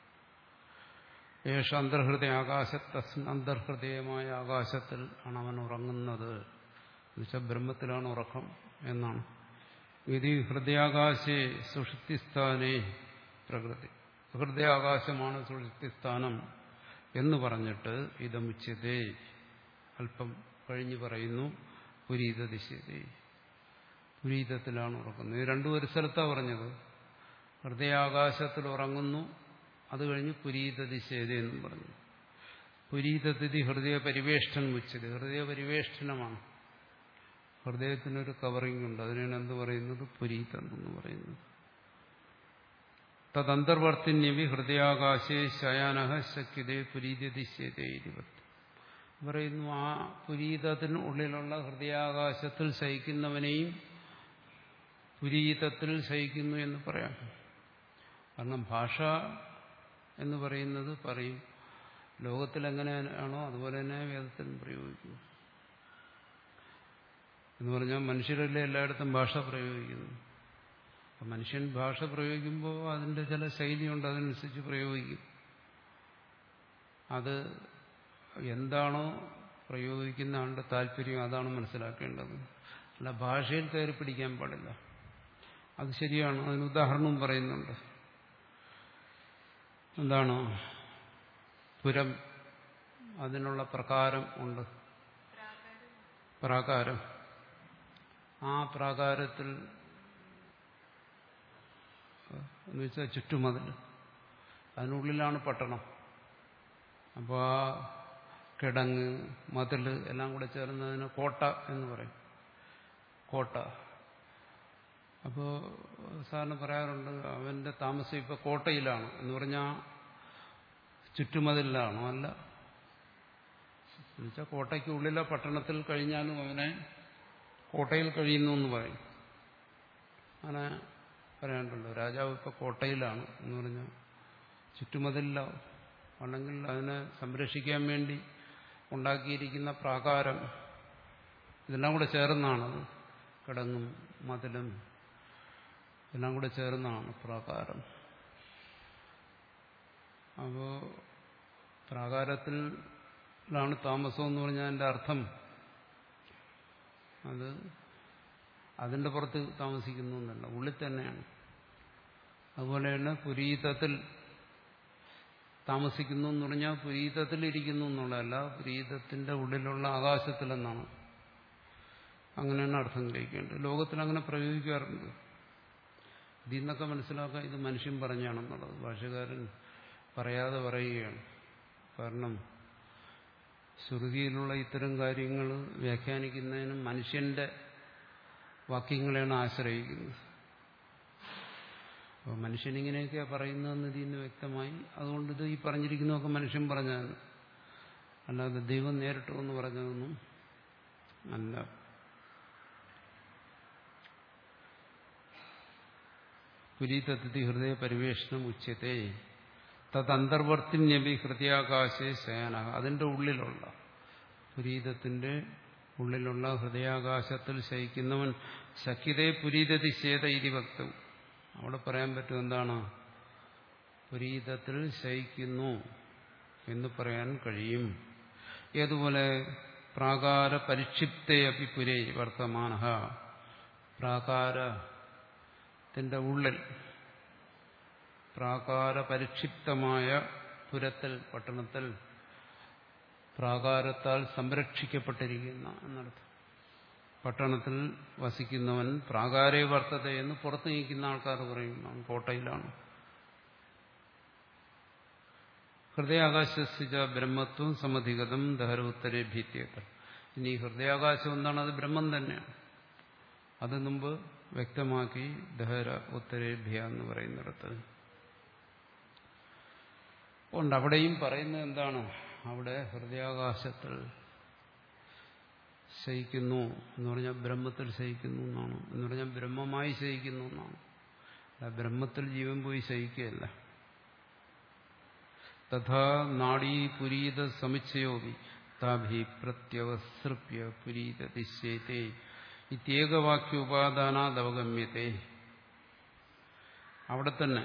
ഏഷ അന്തർഹൃദയ ആകാശ തസ്മിൻ അന്തർഹൃദയമായ ആകാശത്തിൽ ആണ് അവൻ ഉറങ്ങുന്നത് എന്നുവെച്ചാൽ ബ്രഹ്മത്തിലാണ് ഉറക്കം എന്നാണ് ഇത് ഹൃദയാകാശേ സുഷുപ്തിസ്ഥാനേ പ്രകൃതി ഹൃദയാകാശമാണ് സുഷുപ്തിസ്ഥാനം എന്ന് പറഞ്ഞിട്ട് ഇതമുച്ചതേ അല്പം കഴിഞ്ഞു പറയുന്നു പുരീത ദിശ്യതേ പുരീതത്തിലാണ് ഉറങ്ങുന്നത് ഇത് രണ്ടും ഒരു സ്ഥലത്താണ് പറഞ്ഞത് ഹൃദയാകാശത്തിൽ ഉറങ്ങുന്നു അത് കഴിഞ്ഞ് പുരീത ദിശേത എന്നും പറഞ്ഞു പുരീതത്തിഥി ഹൃദയ പരിവേഷ്ടനം ഉച്ചത് ഹൃദയ പരിവേഷ്ടനമാണ് ഹൃദയത്തിനൊരു കവറിംഗ് ഉണ്ട് അതിനാണ് എന്ത് പറയുന്നത് പുരീതം എന്ന് പറയുന്നത് തദന്തർവർത്തിന്യവി ഹൃദയാകാശേ ശയാനഹ ശക്യതേ പുരീതിശേതേ ഇരുപത്തി പറയുന്നു ആ പുരീതത്തിന് ഉള്ളിലുള്ള ഹൃദയാകാശത്തിൽ ശയിക്കുന്നവനെയും പുരീതത്തിൽ ശയിക്കുന്നു എന്ന് പറയാം കാരണം ഭാഷ എന്ന് പറയുന്നത് പറയും ലോകത്തിൽ എങ്ങനെയാണോ അതുപോലെ തന്നെ വേദത്തിലും പ്രയോഗിക്കുന്നു എന്ന് പറഞ്ഞാൽ മനുഷ്യരല്ലേ എല്ലായിടത്തും ഭാഷ പ്രയോഗിക്കുന്നു അപ്പം മനുഷ്യൻ ഭാഷ പ്രയോഗിക്കുമ്പോൾ അതിൻ്റെ ചില ശൈലിയുണ്ട് അതനുസരിച്ച് പ്രയോഗിക്കും അത് എന്താണോ പ്രയോഗിക്കുന്ന ആളുടെ താല്പര്യം അതാണ് മനസ്സിലാക്കേണ്ടത് അല്ല ഭാഷയിൽ കയറി പിടിക്കാൻ പാടില്ല അത് ശരിയാണ് അതിന് ഉദാഹരണവും പറയുന്നുണ്ട് എന്താണ് പുരം അതിനുള്ള പ്രകാരം ഉണ്ട് പ്രാകാരം ആ പ്രാകാരത്തിൽ എന്ന് വെച്ചാൽ ചുറ്റുമതിൽ അതിനുള്ളിലാണ് പട്ടണം അപ്പോൾ ആ കിടങ്ങ് മതിൽ എല്ലാം കൂടെ ചേർന്നതിന് കോട്ട എന്ന് പറയും കോട്ട അപ്പോൾ സാറിന് പറയാറുണ്ട് അവന്റെ താമസം ഇപ്പോൾ കോട്ടയിലാണ് എന്ന് പറഞ്ഞാൽ ചുറ്റുമതിലാണോ അല്ല എന്നുവെച്ചാൽ കോട്ടയ്ക്കുള്ളിലെ പട്ടണത്തിൽ കഴിഞ്ഞാലും അവനെ കോട്ടയിൽ കഴിയുന്നു എന്ന് പറയും അങ്ങനെ പറയാനുണ്ടല്ലോ രാജാവ് ഇപ്പോൾ കോട്ടയിലാണ് എന്ന് പറഞ്ഞാൽ ചുറ്റുമതിലാവും അല്ലെങ്കിൽ അതിനെ സംരക്ഷിക്കാൻ വേണ്ടി ഉണ്ടാക്കിയിരിക്കുന്ന പ്രാകാരം ഇതെല്ലാം കൂടെ ചേർന്നാണത് കിടങ്ങും മതിലും എല്ലാം കൂടെ ചേർന്നാണ് പ്രാകാരം അപ്പോൾ പ്രാകാരത്തിലാണ് താമസം എന്ന് പറഞ്ഞാൽ അതിൻ്റെ അർത്ഥം അത് അതിൻ്റെ പുറത്ത് താമസിക്കുന്നു എന്നല്ല ഉള്ളിൽ തന്നെയാണ് അതുപോലെ തന്നെ പുരീതത്തിൽ താമസിക്കുന്നു എന്ന് പറഞ്ഞാൽ പുരീതത്തിൽ ഇരിക്കുന്നു എന്നുള്ളതല്ല പുരീതത്തിന്റെ ഉള്ളിലുള്ള ആകാശത്തിലെന്നാണ് അങ്ങനെയാണ് അർത്ഥം ഗ്രഹിക്കേണ്ടത് ലോകത്തിൽ അങ്ങനെ പ്രയോഗിക്കാറുണ്ട് ഇതിൽ നിന്നൊക്കെ മനസ്സിലാക്കാൻ ഇത് മനുഷ്യൻ പറഞ്ഞാണെന്നുള്ളത് ഭാഷകാരൻ പറയാതെ പറയുകയാണ് കാരണം ശ്രുതിയിലുള്ള ഇത്തരം കാര്യങ്ങൾ വ്യാഖ്യാനിക്കുന്നതിനും മനുഷ്യന്റെ വാക്യങ്ങളെയാണ് ആശ്രയിക്കുന്നത് അപ്പോൾ മനുഷ്യനിങ്ങനെയൊക്കെയാണ് പറയുന്നതെന്ന് ഇതിൽ നിന്ന് വ്യക്തമായി അതുകൊണ്ട് ഇത് ഈ പറഞ്ഞിരിക്കുന്നതൊക്കെ മനുഷ്യൻ പറഞ്ഞതാണ് അല്ലാതെ ദൈവം നേരിട്ട് എന്ന് പറഞ്ഞതൊന്നും അല്ല പുരീതത്തി ഹൃദയ പരിവേഷണം ഉച്ചത്തെ തദന്തർവർത്തിന്യപി ഹൃദയാകാശേ ശയന അതിന്റെ ഉള്ളിലുള്ള പുരീതത്തിന്റെ ഉള്ളിലുള്ള ഹൃദയാകാശത്തിൽ ശയിക്കുന്നവൻ സഖിതേ പുരീതതി ശേത ഇതി ഭക്തം അവിടെ പറയാൻ പറ്റും എന്താണ് പുരീതത്തിൽ ശയിക്കുന്നു എന്ന് പറയാൻ കഴിയും ഏതുപോലെ പ്രാകാര പരിക്ഷിപ്തേ അപ്പി പുരേ വർത്തമാന പ്രാകാരത്തിന്റെ ഉള്ളിൽ പ്രാകാര പരിക്ഷിപ്തമായ പുരത്തിൽ പട്ടണത്തിൽ പ്രാകാരത്താൽ സംരക്ഷിക്കപ്പെട്ടിരിക്കുന്ന എന്നർത്ഥം പട്ടണത്തിൽ വസിക്കുന്നവൻ പ്രാകാരേ വർത്തത എന്ന് പുറത്തു നീക്കുന്ന ആൾക്കാർ പറയും അവൻ കോട്ടയിലാണ് ഹൃദയാകാശസിച്ച ബ്രഹ്മത്വം സമധിഗതം ദഹരോത്തരേ ഭീത്യത ഇനി ഹൃദയാകാശം എന്താണ് അത് ബ്രഹ്മം തന്നെയാണ് അത് മുമ്പ് വ്യക്തമാക്കി ദഹര ഉത്തരേഭ്യ എന്ന് പറയുന്നിടത്ത് ഉണ്ട് അവിടെയും പറയുന്നത് എന്താണ് അവിടെ ഹൃദയാകാശത്തിൽ ശയിക്കുന്നു എന്ന് പറഞ്ഞാൽ ബ്രഹ്മത്തിൽ ശയിക്കുന്നു എന്നാണ് എന്ന് പറഞ്ഞാൽ ബ്രഹ്മമായി ശയിക്കുന്നു എന്നാണ് അല്ല ബ്രഹ്മത്തിൽ ജീവൻ പോയി ശയിക്കുകയല്ല തഥാ നാഡീ പുരീത സമുച്ചയോവി താഭി പ്രത്യവസൃപ്യ പുരീത ദിശ്യേത്തെ ഇത്യേകവാക്യോപാദാനാദവഗമ്യത്തെ അവിടെ തന്നെ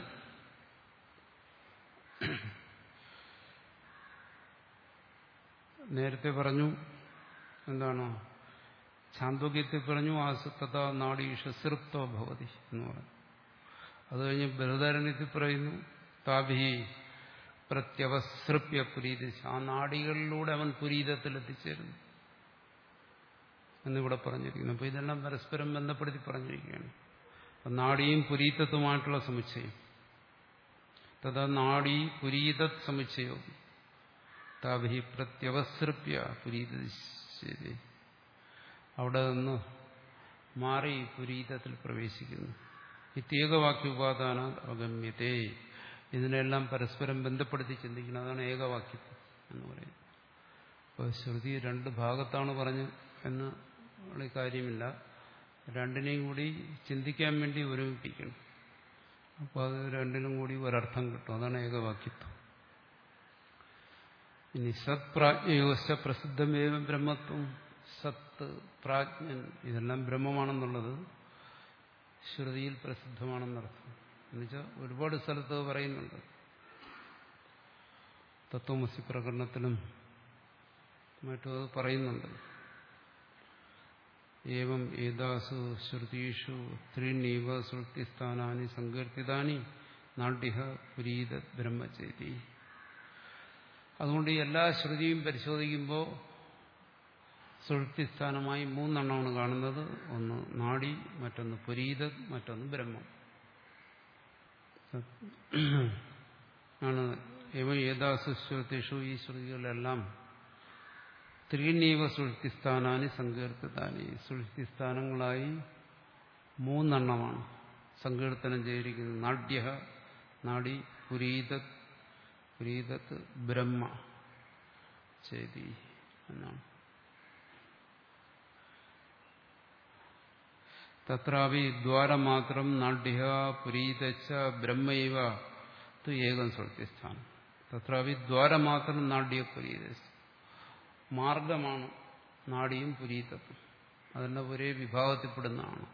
നേരത്തെ പറഞ്ഞു എന്താണ് ചാന്തോക്യത്തിൽ പറഞ്ഞു ആസക്തത നാഡീഷ സൃപ്തോ ഭവതി എന്ന് പറഞ്ഞു അത് കഴിഞ്ഞ് ബൃഹദാരണ്യത്തിൽ പറയുന്നു താഭി പ്രത്യവസൃപ്യ പുരീതി ആ നാടികളിലൂടെ അവൻ പുരീതത്തിൽ എത്തിച്ചേരുന്നു എന്നിവിടെ പറഞ്ഞിരിക്കുന്നു അപ്പൊ ഇതെല്ലാം പരസ്പരം ബന്ധപ്പെടുത്തി പറഞ്ഞിരിക്കുകയാണ് നാടിയും പുരീതത്വമായിട്ടുള്ള സമുച്ചയം തഥാ നാഡീ പുരീതത് സമുച്ചയോ താഭി പ്രത്യവസൃപ്യ പുരീത ശരി അവിടെ നിന്ന് മാറി പുരീതത്തിൽ പ്രവേശിക്കുന്നു ഇത്യേകവാക്യോപാദാന അവഗമ്യത്തെ ഇതിനെല്ലാം പരസ്പരം ബന്ധപ്പെടുത്തി ചിന്തിക്കണം അതാണ് ഏകവാക്യത്വം എന്ന് പറയുന്നത് അപ്പോൾ ശ്രുതി രണ്ട് ഭാഗത്താണ് പറഞ്ഞു എന്ന് ഉള്ള കാര്യമില്ല രണ്ടിനെയും കൂടി ചിന്തിക്കാൻ വേണ്ടി ഒരുമിപ്പിക്കണം അപ്പോൾ അത് രണ്ടിനും കൂടി ഒരർത്ഥം കിട്ടും അതാണ് ഏകവാക്യത്വം ഇനി സത് പ്രാജ്ഞയോശ പ്രസിദ്ധമേവ ബ്രഹ്മത്വം സത്ത് പ്രാജ്ഞൻ ഇതെല്ലാം ബ്രഹ്മമാണെന്നുള്ളത് ശ്രുതിയിൽ പ്രസിദ്ധമാണെന്നർത്ഥം എന്നുവെച്ചാൽ ഒരുപാട് സ്ഥലത്ത് അത് പറയുന്നുണ്ട് തത്വമസി പ്രകടനത്തിലും മറ്റും അത് പറയുന്നുണ്ട് ഏവം ഏതാസു ശ്രുതീഷു ത്രീണീവ ശ്രുതിസ്ഥാനാനി സങ്കീർത്തിതാനി നാട്യ പുരീത ബ്രഹ്മചേരി അതുകൊണ്ട് ഈ എല്ലാ ശ്രുതിയും പരിശോധിക്കുമ്പോൾ സുഴുക്തിസ്ഥാനമായി മൂന്നെണ്ണമാണ് കാണുന്നത് ഒന്ന് നാഡി മറ്റൊന്ന് പുരീത മറ്റൊന്ന് ബ്രഹ്മം ആണ് ഇവ ഏതാസു ശ്രുതിഷു ഈ ശ്രുതികളെല്ലാം ത്രീണീവ സുഴുക്തിസ്ഥാനാനി സങ്കീർത്തിതാനി സുഴുക്തിസ്ഥാനങ്ങളായി മൂന്നെണ്ണമാണ് സങ്കീർത്തനം ചെയ്തിരിക്കുന്നത് നാട്യ നാഡി പുരീത പുരീതത്ത് ബ്രഹ്മ ചെയ്തി എന്നാണ് തത്രാവി ദ്വാരമാത്രം നാഡ്യ പുരീതച്ച ബ്രഹ്മൈവ തു ഏകം സുഴുക്തിസ്ഥാനം തത്രാവി ദ്വാരമാത്രം നാഡ്യ പുരീതച്ച മാർഗമാണ് നാടിയും പുരീതത്വം അതെല്ലാം ഒരേ വിഭാഗത്തിൽപ്പെടുന്നതാണ്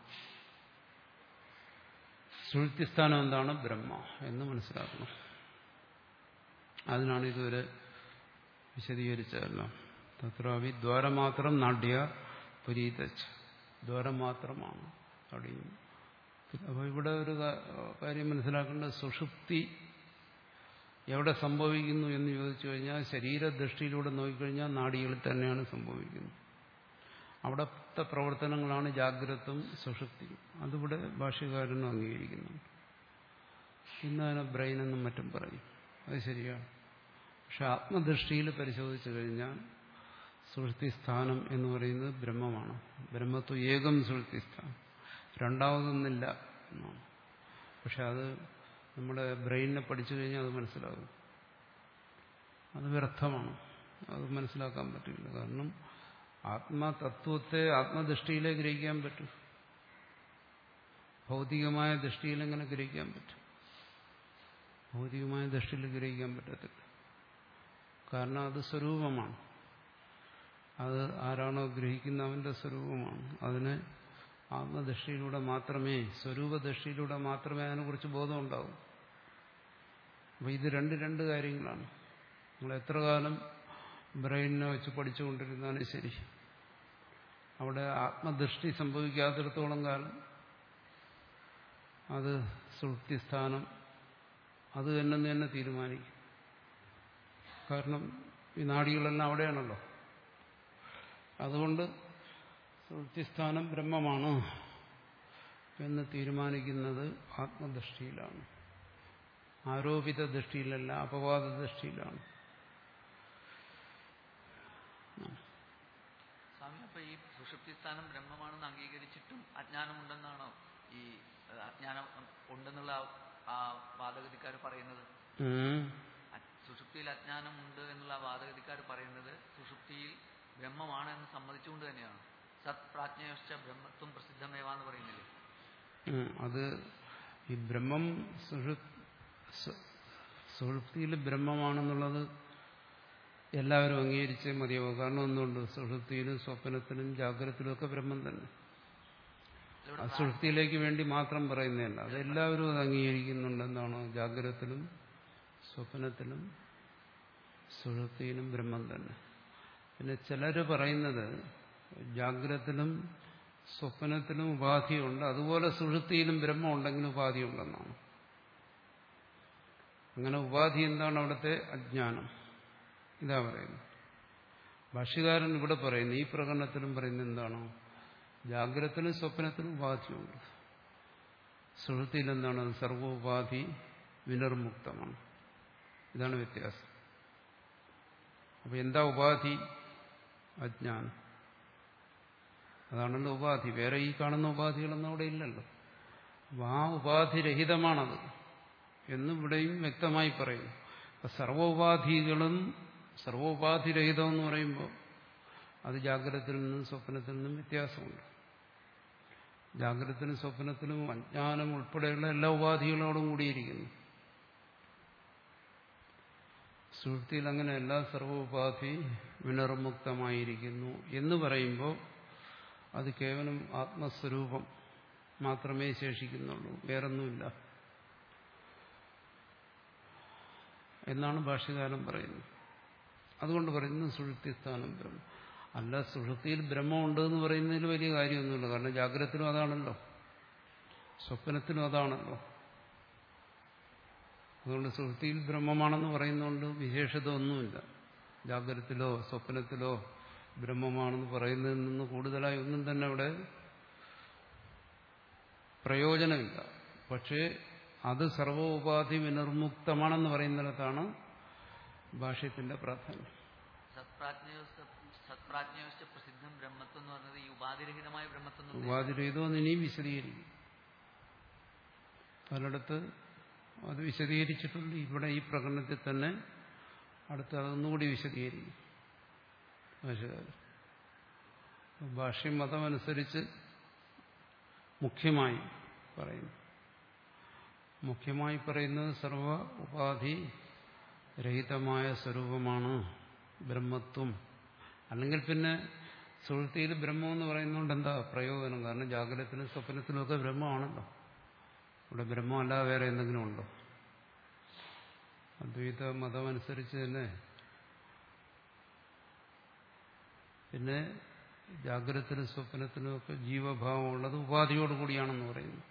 സുഴുക്തിസ്ഥാനം എന്താണ് ബ്രഹ്മ എന്ന് മനസ്സിലാക്കണം അതിനാണ് ഇതുവരെ വിശദീകരിച്ചതല്ലോ തത്രാവി ദ്വാരമാത്രം നാട്യ പുരീതച്ച് ദ്വാരം മാത്രമാണ് അടിയും അപ്പോൾ ഇവിടെ ഒരു കാര്യം മനസ്സിലാക്കേണ്ടത് സുഷുപ്തി എവിടെ സംഭവിക്കുന്നു എന്ന് ചോദിച്ചു കഴിഞ്ഞാൽ ശരീരദൃഷ്ടിയിലൂടെ നോക്കിക്കഴിഞ്ഞാൽ നാടികളിൽ തന്നെയാണ് സംഭവിക്കുന്നത് അവിടുത്തെ പ്രവർത്തനങ്ങളാണ് ജാഗ്രതം സുഷുപ്തിയും അതിവിടെ ഭാഷ്യകാരനും അംഗീകരിക്കുന്നുണ്ട് പിന്നെ അതിനെ ബ്രെയിനെന്നും മറ്റും പറയും അത് ശരിയാണ് പക്ഷെ ആത്മദൃഷ്ടിയിൽ പരിശോധിച്ചു കഴിഞ്ഞാൽ സുഹൃത്തിസ്ഥാനം എന്ന് പറയുന്നത് ബ്രഹ്മമാണ് ബ്രഹ്മത്വ ഏകം സുഹൃത്തിസ്ഥാനം രണ്ടാമതൊന്നില്ല എന്നാണ് പക്ഷെ അത് നമ്മുടെ ബ്രെയിനിനെ പഠിച്ചു കഴിഞ്ഞാൽ അത് മനസ്സിലാകും അത് വ്യർത്ഥമാണ് അത് മനസ്സിലാക്കാൻ പറ്റില്ല കാരണം ആത്മതത്വത്തെ ആത്മദൃഷ്ടിയിലേ ഗ്രഹിക്കാൻ പറ്റും ഭൗതികമായ ദൃഷ്ടിയിൽ എങ്ങനെ ഗ്രഹിക്കാൻ പറ്റും ഭൗതികമായ ദൃഷ്ടിയിൽ ഗ്രഹിക്കാൻ പറ്റത്തില്ല കാരണം അത് സ്വരൂപമാണ് അത് ആരാണോ ഗ്രഹിക്കുന്ന അവന്റെ സ്വരൂപമാണ് അതിന് ആത്മദൃഷ്ടിയിലൂടെ മാത്രമേ സ്വരൂപദൃഷ്ടിയിലൂടെ മാത്രമേ അതിനെക്കുറിച്ച് ബോധമുണ്ടാവൂ അപ്പോൾ ഇത് രണ്ട് രണ്ട് കാര്യങ്ങളാണ് നമ്മൾ എത്ര കാലം ബ്രെയിനിനെ വെച്ച് പഠിച്ചുകൊണ്ടിരുന്നാലും ശരി അവിടെ ആത്മദൃഷ്ടി സംഭവിക്കാത്തിടത്തോളം കാലം അത് സുഹൃത്തിസ്ഥാനം അത് തന്നെ തന്നെ തീരുമാനിക്കും കാരണം ഈ നാടികളെല്ലാം അവിടെയാണല്ലോ അതുകൊണ്ട് സുഹൃത്തിസ്ഥാനം ബ്രഹ്മമാണ് എന്ന് തീരുമാനിക്കുന്നത് ആത്മദൃഷ്ടിയിലാണ് ആരോപിത ദൃഷ്ടിയിലല്ല അപവാദ ദൃഷ്ടിയിലാണ് സ്വാമി അപ്പൊ ഈ സുഷുപ്തി സ്ഥാനം ബ്രഹ്മമാണെന്ന് അംഗീകരിച്ചിട്ടും അജ്ഞാനമുണ്ടെന്നാണോ ഈ ഏഹ്, അജ്ഞാനം ഉണ്ടെന്നുള്ള ആ- ആ വാദഗതിക്കാർ പറയുന്നത് ഉം. അ- സുഷുപ്തിയിൽ അജ്ഞാനമുണ്ട് എന്നുള്ള ആ വാദഗതിക്കാർ പറയുന്നത് സുഷുപ്തിയിൽ ബ്രഹ്മമാണ് എന്ന് സമ്മതിച്ചുകൊണ്ട് തന്നെയാണ് സത് പ്രാജ്ഞയോശ്ച ബ്രഹ്മത്വം പ്രസിദ്ധമേവാന്ന് പറയുന്നില്ലേ ഉം. അത് ഈ ബ്രഹ്മം സുഷു- സു- സുഷുപ്തിയിൽ ബ്രഹ്മമാണെന്നുള്ളത് എല്ലാവരും അംഗീകരിച്ചേ മതിയാവും കാരണം എന്തുകൊണ്ട് സുഷുപ്തിയിലും സ്വപ്നത്തിലും ജാഗ്രതത്തിലും ഒക്കെ ബ്രഹ്മം തന്നെ ഇവിടെ ആ സുഷുപ്തിയിലേക്ക് വേണ്ടി മാത്രം പറയുന്നതല്ല അതെല്ലാവരും അത് അംഗീകരിക്കുന്നുണ്ട് എന്താണ് ജാഗ്രതത്തിലും സ്വപ്നത്തിലും സുഷുപ്തിയിലും ബ്രഹ്മം തന്നെ പിന്നെ ചിലര് പറയുന്നത് ജാഗ്രതത്തിലും സ്വപ്നത്തിലും ഉപാധിയുണ്ട് അതുപോലെ സുഷുപ്തിയിലും ബ്രഹ്മം ഉണ്ടെങ്കിൽ ഉപാധിയുണ്ടെന്നാണ് അങ്ങനെ ഉപാധി എന്താണ് അവിടുത്തെ അജ്ഞാനം ഇതാ പറയുന്നത് ഭാഷ്യകാരൻ ഇവിടെ പറയുന്നു ഈ പ്രകടനത്തിലും പറയുന്നത് എന്താണോ ജാഗ്രതത്തിലും സ്വപ്നത്തിലും ഉപാധിയുണ്ട് സുഹൃത്തിയിൽ എന്താണ് അത് സർവോപാധി വിനിർമുക്തമാണ് ഇതാണ് വ്യത്യാസം അപ്പൊ എന്താ ഉപാധി അജ്ഞാനം അതാണല്ലോ ഉപാധി വേറെ ഈ കാണുന്ന ഉപാധികളൊന്നും അവിടെ ഇല്ലല്ലോ അപ്പൊ ആ ഉപാധിരഹിതമാണത് എന്നും ഇവിടെയും വ്യക്തമായി പറയുന്നു അപ്പൊ സർവോപാധികളും സർവോപാധിരഹിതം എന്ന് പറയുമ്പോൾ അത് ജാഗ്രതത്തിൽ നിന്നും സ്വപ്നത്തിൽ നിന്നും വ്യത്യാസമുണ്ട് ജാഗ്രതത്തിനും സ്വപ്നത്തിലും അജ്ഞാനം ഉൾപ്പെടെയുള്ള എല്ലാ ഉപാധികളോടും കൂടിയിരിക്കുന്നു സുഹൃത്തിയിൽ അങ്ങനെ എല്ലാ സർവോപാധി വിനർമുക്തമായിരിക്കുന്നു എന്ന് പറയുമ്പോൾ അത് കേവലം ആത്മസ്വരൂപം മാത്രമേ ശേഷിക്കുന്നുള്ളൂ വേറൊന്നുമില്ല എന്നാണ് ഭാഷ്യകാലം പറയുന്നത് അതുകൊണ്ട് പറയുന്നു സുഷുപ്തിസ്ഥാനം ബ്രഹ്മം അല്ല സുഷുപ്തിയിൽ ബ്രഹ്മമുണ്ട് എന്ന് പറയുന്നതിൽ വലിയ കാര്യമൊന്നുമില്ല കാരണം ജാഗ്രതത്തിലും അതാണല്ലോ സ്വപ്നത്തിലും അതാണല്ലോ അതുകൊണ്ട് സുഹൃത്തിയിൽ ബ്രഹ്മമാണെന്ന് പറയുന്നതുകൊണ്ട് വിശേഷത ഒന്നുമില്ല ജാഗ്രതത്തിലോ സ്വപ്നത്തിലോ ബ്രഹ്മമാണെന്ന് പറയുന്നതിൽ നിന്ന് കൂടുതലായി ഒന്നും തന്നെ അവിടെ പ്രയോജനമില്ല പക്ഷേ അത് സർവോപാധി വിനിർമുക്തമാണെന്ന് പറയുന്നിടത്താണ് ഭാഷ്യത്തിന്റെ പ്രാധാന്യം സത്പ്രാജ്ഞയോസ് സത്പ്രാജ്ഞയോസ് പ്രസിദ്ധം ബ്രഹ്മത്വം എന്ന് പറഞ്ഞത് ഈ ഉപാധിരഹിതമായ ബ്രഹ്മത്വം എന്ന് ഉദ്ദേശിക്കുന്നത് ഉപാധിരഹിതമെന്ന് ഇനിയും വിശദീകരിക്കും പലയിടത്ത് അത് വിശദീകരിച്ചിട്ടുണ്ട് ഇവിടെ ഈ പ്രകടനത്തിൽ തന്നെ അടുത്ത് അതൊന്നുകൂടി വിശദീകരിക്കും ഭാഷകാരൻ ഭാഷ്യം മതമനുസരിച്ച് മുഖ്യമായി പറയുന്നു മുഖ്യമായി പറയുന്നത് സർവ ഉപാധി രഹിതമായ സ്വരൂപമാണ് ബ്രഹ്മത്വം അല്ലെങ്കിൽ പിന്നെ സുഹൃത്തിയിൽ ബ്രഹ്മം എന്ന് പറയുന്നതുകൊണ്ട് എന്താ പ്രയോജനം കാരണം ജാഗ്രതത്തിലും സ്വപ്നത്തിലും ഒക്കെ ബ്രഹ്മമാണല്ലോ ഇവിടെ ബ്രഹ്മമല്ലാതെ വേറെ എന്തെങ്കിലും ഉണ്ടോ അദ്വൈത മതമനുസരിച്ച് തന്നെ പിന്നെ ജാഗ്രതത്തിലും സ്വപ്നത്തിലും ഒക്കെ ജീവഭാവം ഉള്ളത് ഉപാധിയോടുകൂടിയാണെന്ന് പറയുന്നു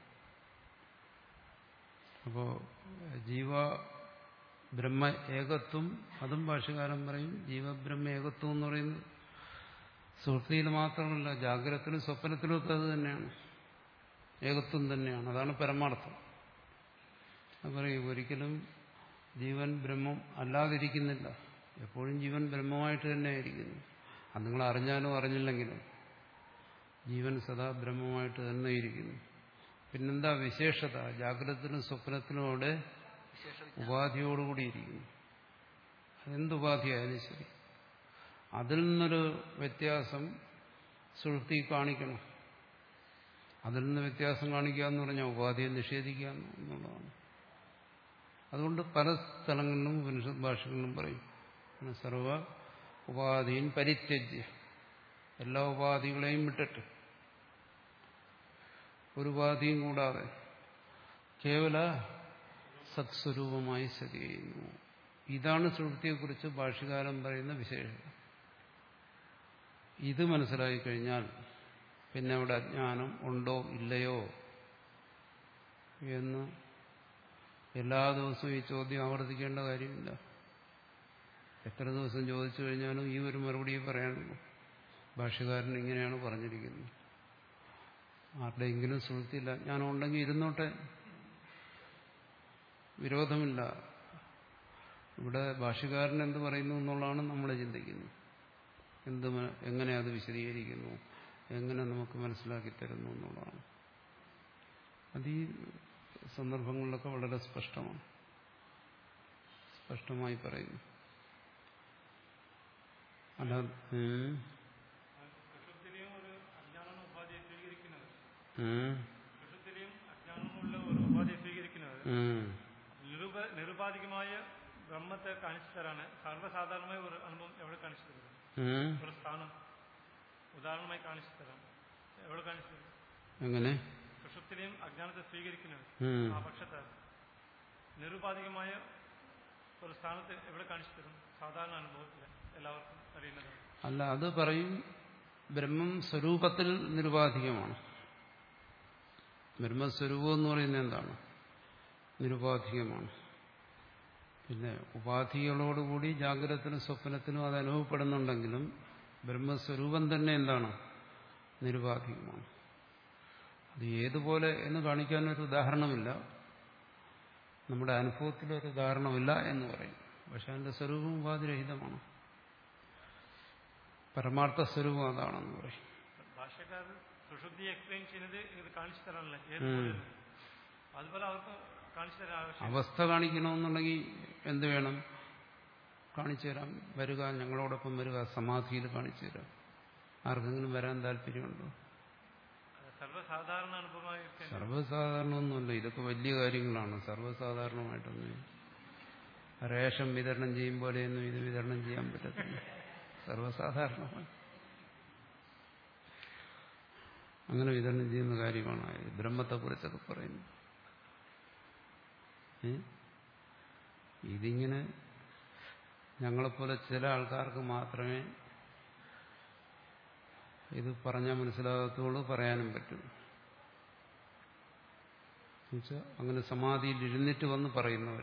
അപ്പോ ജീവ ബ്രഹ്മ ഏകത്വം അതും ഭാഷകാരൻ പറയും ജീവബ്രഹ്മ ഏകത്വം എന്ന് പറയുന്നത് സുഹൃത്തിയിൽ മാത്രമല്ല ജാഗ്രതത്തിലും സ്വപ്നത്തിലും ഒക്കെ അത് തന്നെയാണ് ഏകത്വം തന്നെയാണ് അതാണ് പരമാർത്ഥം അത് പറയും ഒരിക്കലും ജീവൻ ബ്രഹ്മം അല്ലാതിരിക്കുന്നില്ല എപ്പോഴും ജീവൻ ബ്രഹ്മമായിട്ട് തന്നെ ആയിരിക്കുന്നു അത് നിങ്ങൾ അറിഞ്ഞാലും അറിഞ്ഞില്ലെങ്കിലും ജീവൻ സദാ ബ്രഹ്മമായിട്ട് തന്നെ ഇരിക്കുന്നു പിന്നെന്താ വിശേഷത ജാഗ്രതത്തിലും സ്വപ്നത്തിലും അവിടെ വിശേഷ ഉപാധിയോടുകൂടി ഇരിക്കുന്നു അതെന്തുപാധിയായാലും ശരി അതിൽ നിന്നൊരു വ്യത്യാസം സുഹൃത്തി കാണിക്കണം അതിൽ നിന്ന് വ്യത്യാസം കാണിക്കുക എന്ന് പറഞ്ഞാൽ ഉപാധിയെ നിഷേധിക്കുക എന്നുള്ളതാണ് അതുകൊണ്ട് പല സ്ഥലങ്ങളിലും ഉപനിഷത് ഭാഷകളിലും പറയും പിന്നെ സർവ ഉപാധിയും പരിത്യജ്യ എല്ലാ ഉപാധികളെയും വിട്ടിട്ട് ഒരു ഉപാധിയും കൂടാതെ കേവല സത്സ്വരൂപമായി സ്ഥിതി ചെയ്യുന്നു ഇതാണ് സുഹൃത്തിയെക്കുറിച്ച് ഭാഷ്യകാലം പറയുന്ന വിശേഷം ഇത് മനസ്സിലായി കഴിഞ്ഞാൽ പിന്നെ അവിടെ അജ്ഞാനം ഉണ്ടോ ഇല്ലയോ എന്ന് എല്ലാ ദിവസവും ഈ ചോദ്യം ആവർത്തിക്കേണ്ട കാര്യമില്ല എത്ര ദിവസം ചോദിച്ചു കഴിഞ്ഞാലും ഈ ഒരു മറുപടി പറയാനുള്ളൂ ഭാഷ്യകാരൻ ഇങ്ങനെയാണ് പറഞ്ഞിരിക്കുന്നത് ആരുടെയെങ്കിലും സുഹൃത്തിയില്ല അജ്ഞാനം ഉണ്ടെങ്കിൽ ഇരുന്നോട്ടെ വിരോധമില്ല ഇവിടെ ഭാഷ്യകാരൻ എന്ത് പറയുന്നു എന്നുള്ളതാണ് നമ്മൾ ചിന്തിക്കുന്നത് എന്ത് മ- എങ്ങനെ അത് വിശദീകരിക്കുന്നു എങ്ങനെ നമുക്ക് മനസ്സിലാക്കി തരുന്നു എന്നുള്ളതാണ് അത് ഈ സന്ദർഭങ്ങളിലൊക്കെ വളരെ സ്പഷ്ടമാണ് സ്പഷ്ടമായി പറയുന്നു അല്ല ഉം, സുഷുപ്തിലെയും ഒരു അജ്ഞാനമാണ് ഉപാധിയെ സ്വീകരിക്കുന്നത് ഉം, സുഷുപ്തിലെയും അജ്ഞാനമുള്ള ഒരു ഉപാധിയെ സ്വീകരിക്കുന്നത് ഉം. നിരുപ നിരുപാധികമായ ബ്രഹ്മത്തെ കാണിച്ചു തരാണ് സർവ്വസാധാരണമായ ഒരു അനുഭവം എവിടെ കാണിച്ചു തരുന്നത് ഉം. ഒരു സ്ഥാനം ഉദാഹരണമായി കാണിച്ചു തരാം എവിടെ കാണിച്ചു തരും എങ്ങനെ സുഷുപ്തിലെയും അജ്ഞാനത്തെ സ്വീകരിക്കുന്നത് ഉം. ആ പക്ഷത്തെ നിരുപാധികമായ ഒരു സ്ഥാനത്ത് എവിടെ കാണിച്ചു തരും സാധാരണ അനുഭവത്തിൽ എല്ലാവർക്കും അറിയുന്നത് അല്ല അത് പറയും ബ്രഹ്മം സ്വരൂപത്തിൽ നിരുപാധികമാണ് ബ്രഹ്മസ്വരൂപം എന്ന് പറയുന്നത് എന്താണ് നിരുപാധികമാണ് പിന്നെ ഉപാധികളോടുകൂടി ജാഗ്രതത്തിനും സ്വപ്നത്തിനും അത് അനുഭവപ്പെടുന്നുണ്ടെങ്കിലും ബ്രഹ്മസ്വരൂപം തന്നെ എന്താണ് നിരുപാധികമാണ് അത് ഏതുപോലെ എന്ന് കാണിക്കാനൊരു ഉദാഹരണമില്ല നമ്മുടെ അനുഭവത്തിലൊരു ഉദാഹരണമില്ല എന്ന് പറയും പക്ഷെ അതിന്റെ സ്വരൂപം ഉപാധിരഹിതമാണ് പരമാർത്ഥ സ്വരൂപം അതാണെന്ന് പറയും ഭാഷക്കാരൻ സുഷുപ്തി എക്സ്പ്ലെയിൻ ചെയ്യുന്നത് ഇത് കാണിച്ചു തരാനല്ലേ ഏത് ഉം. പോലെ അതുപോലെ അവർക്ക് കാണിച്ചു തരാൻ ആവശ്യം അവസ്ഥ കാണിക്കണമെന്നുണ്ടെങ്കിൽ എന്ത് വേണം കാണിച്ചു തരാം വരിക ഞങ്ങളോടൊപ്പം വരിക സമാധിയിൽ കാണിച്ചു തരാം ആർക്കെങ്കിലും വരാൻ താല്പര്യമുണ്ടോ அது சர்வசாதாரண அனுபவமாக இருக்கேன் സർവ്വസാധാരണമൊന്നുമല്ല ഇതൊക്കെ വലിയ കാര്യങ്ങളാണ് സർവ്വസാധാരണമായിട്ടൊന്നും റേഷൻ വിതരണം ചെയ്യും പോലെയൊന്നും ഇത് വിതരണം ചെയ്യാൻ പറ്റത്തില്ല സർവ്വസാധാരണമായി അങ്ങനെ വിതരണം ചെയ്യുന്ന കാര്യമാണ് ഈ ബ്രഹ്മത്തെക്കുറിച്ചൊക്കെ പറയുന്നത് ഏ? ഇതിങ്ങനെ ഞങ്ങളെപ്പോലെ ചില ആൾക്കാർക്ക് മാത്രമേ ഇത് പറഞ്ഞാൽ മനസ്സിലാകത്തുള്ളൂ പറയാനും പറ്റും എന്നുവെച്ചാൽ അങ്ങനെ സമാധിയിൽ ഇരുന്നിട്ട് വന്ന് പറയുന്നവർ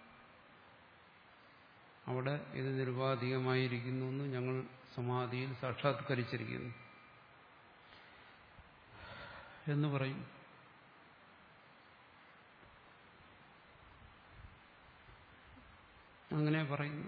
അവിടെ ഇത് നിരുപാധികമായിരിക്കുന്നു എന്ന് ഞങ്ങൾ സമാധിയിൽ സാക്ഷാത്കരിച്ചിരിക്കുന്നു എന്ന് പറയും അങ്ങനെ പറയുന്നു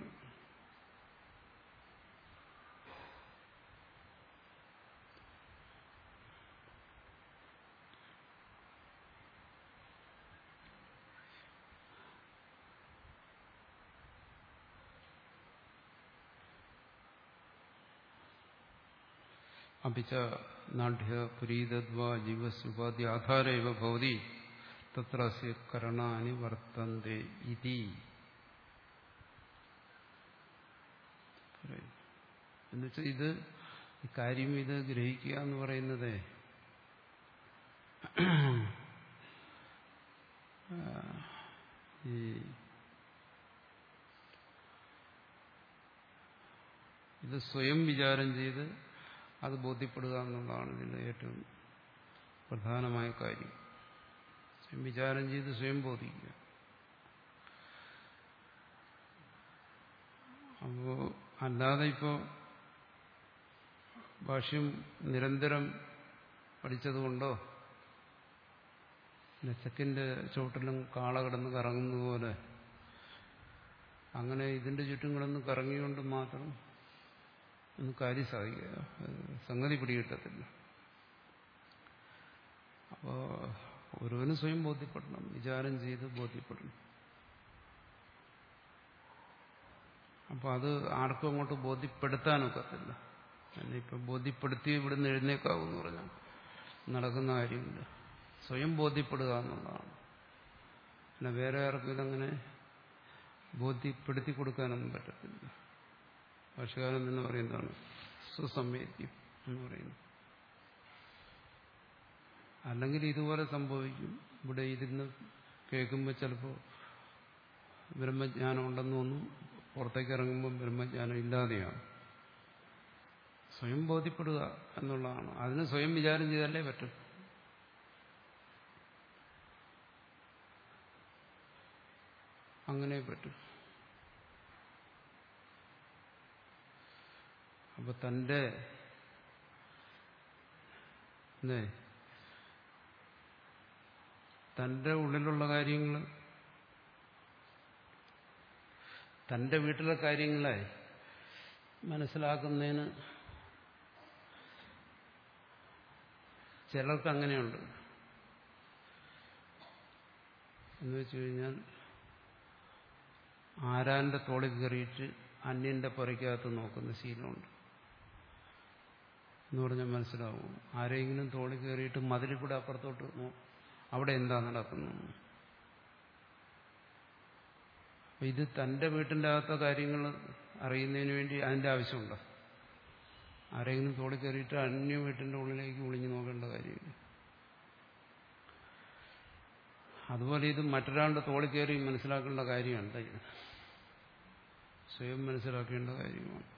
അപ്പിച്ച നാഢ്യ പുരീതദ്വാ ജീവസ്യുപാധി ആധാര ഇവ ഭവതി തത്ര അസ്യ കരണാനി വർത്തന്തെ ഇതി എന്നുവെച്ചാൽ ഇത് ഈ കാര്യം ഇത് ഗ്രഹിക്കുക എന്ന് പറയുന്നത് ഈ ഇത് സ്വയം വിചാരം ചെയ്ത് അത് ബോധ്യപ്പെടുക എന്നുള്ളതാണ് ഇതിൻ്റെ ഏറ്റവും പ്രധാനമായ കാര്യം സ്വയം വിചാരം ചെയ്ത് സ്വയം ബോധിക്കുക അപ്പോ അല്ലാതെ ഇപ്പോ ഭാഷ്യം നിരന്തരം പഠിച്ചതുകൊണ്ടോ നെച്ചക്കിന്റെ ചുവട്ടിലും കാള കിടന്ന് കറങ്ങുന്നത് പോലെ അങ്ങനെ ഇതിന്റെ ചുറ്റും കിടന്ന് കറങ്ങിക്കൊണ്ട് മാത്രം ഒന്നും കാര്യം സാധിക്കുക അത് സംഗതി പിടികിട്ടത്തില്ല അപ്പോ ഒരുവന് സ്വയം ബോധ്യപ്പെടണം വിചാരം ചെയ്ത് ബോധ്യപ്പെടണം അപ്പോൾ അത് ആർക്കും അങ്ങോട്ട് ബോധ്യപ്പെടുത്താനൊക്കത്തില്ല എന്നെ ഇപ്പം ബോധ്യപ്പെടുത്തി ഇവിടുന്ന് എഴുന്നേക്കാവെന്ന് പറഞ്ഞാൽ നടക്കുന്ന കാര്യമില്ല സ്വയം ബോധ്യപ്പെടുക എന്നുള്ളതാണ് പിന്നെ വേറെ ആർക്കും ഇതങ്ങനെ ബോധ്യപ്പെടുത്തി കൊടുക്കാനൊന്നും പറ്റത്തില്ല ഭാഷകാരൻ എന്ന് പറയുന്നതാണ് സുസംവേദ്യം എന്ന് പറയുന്നത് അല്ലെങ്കിൽ ഇതുപോലെ സംഭവിക്കും ഇവിടെ ഇരുന്ന് കേൾക്കുമ്പോൾ ചിലപ്പോൾ ബ്രഹ്മജ്ഞാനം ഉണ്ടെന്ന് തോന്നും പുറത്തേക്ക് ഇറങ്ങുമ്പോൾ ബ്രഹ്മജ്ഞാനം ഇല്ലാതെയാണ് സ്വയം ബോധ്യപ്പെടുക എന്നുള്ളതാണ് അതിന് സ്വയം വിചാരം ചെയ്താലേ പറ്റും അങ്ങനെ പറ്റും അപ്പൊ തന്റെ അല്ലേ തന്റെ ഉള്ളിലുള്ള കാര്യങ്ങൾ തന്റെ വീട്ടിലെ കാര്യങ്ങളെ മനസ്സിലാക്കുന്നതിന് ചിലർക്ക് അങ്ങനെയുണ്ട് എന്ന് വെച്ച് കഴിഞ്ഞാൽ ആരാന്റെ തോളിൽ കയറിയിട്ട് അന്യന്റെ പുറയ്ക്കകത്ത് നോക്കുന്ന ശീലമുണ്ട് എന്ന് പറഞ്ഞാൽ മനസ്സിലാവും ആരെങ്കിലും തോളിൽ കയറിയിട്ട് മതിലിൽ കൂടെ അപ്പുറത്തോട്ട് നോ അവിടെ എന്താ നടക്കുന്നത് അപ്പൊ ഇത് തന്റെ വീട്ടിൻ്റെ അകത്തെ കാര്യങ്ങൾ അറിയുന്നതിന് വേണ്ടി അതിന്റെ ആവശ്യമുണ്ടോ ആരെങ്കിലും തോളിൽ കയറിയിട്ട് അന്യ വീട്ടിന്റെ ഉള്ളിലേക്ക് ഒളിഞ്ഞു നോക്കേണ്ട കാര്യമില്ല അതുപോലെ ഇത് മറ്റൊരാളുടെ തോളിൽ കയറി മനസ്സിലാക്കേണ്ട കാര്യമുണ്ട് ഇത് സ്വയം മനസ്സിലാക്കേണ്ട കാര്യമാണ്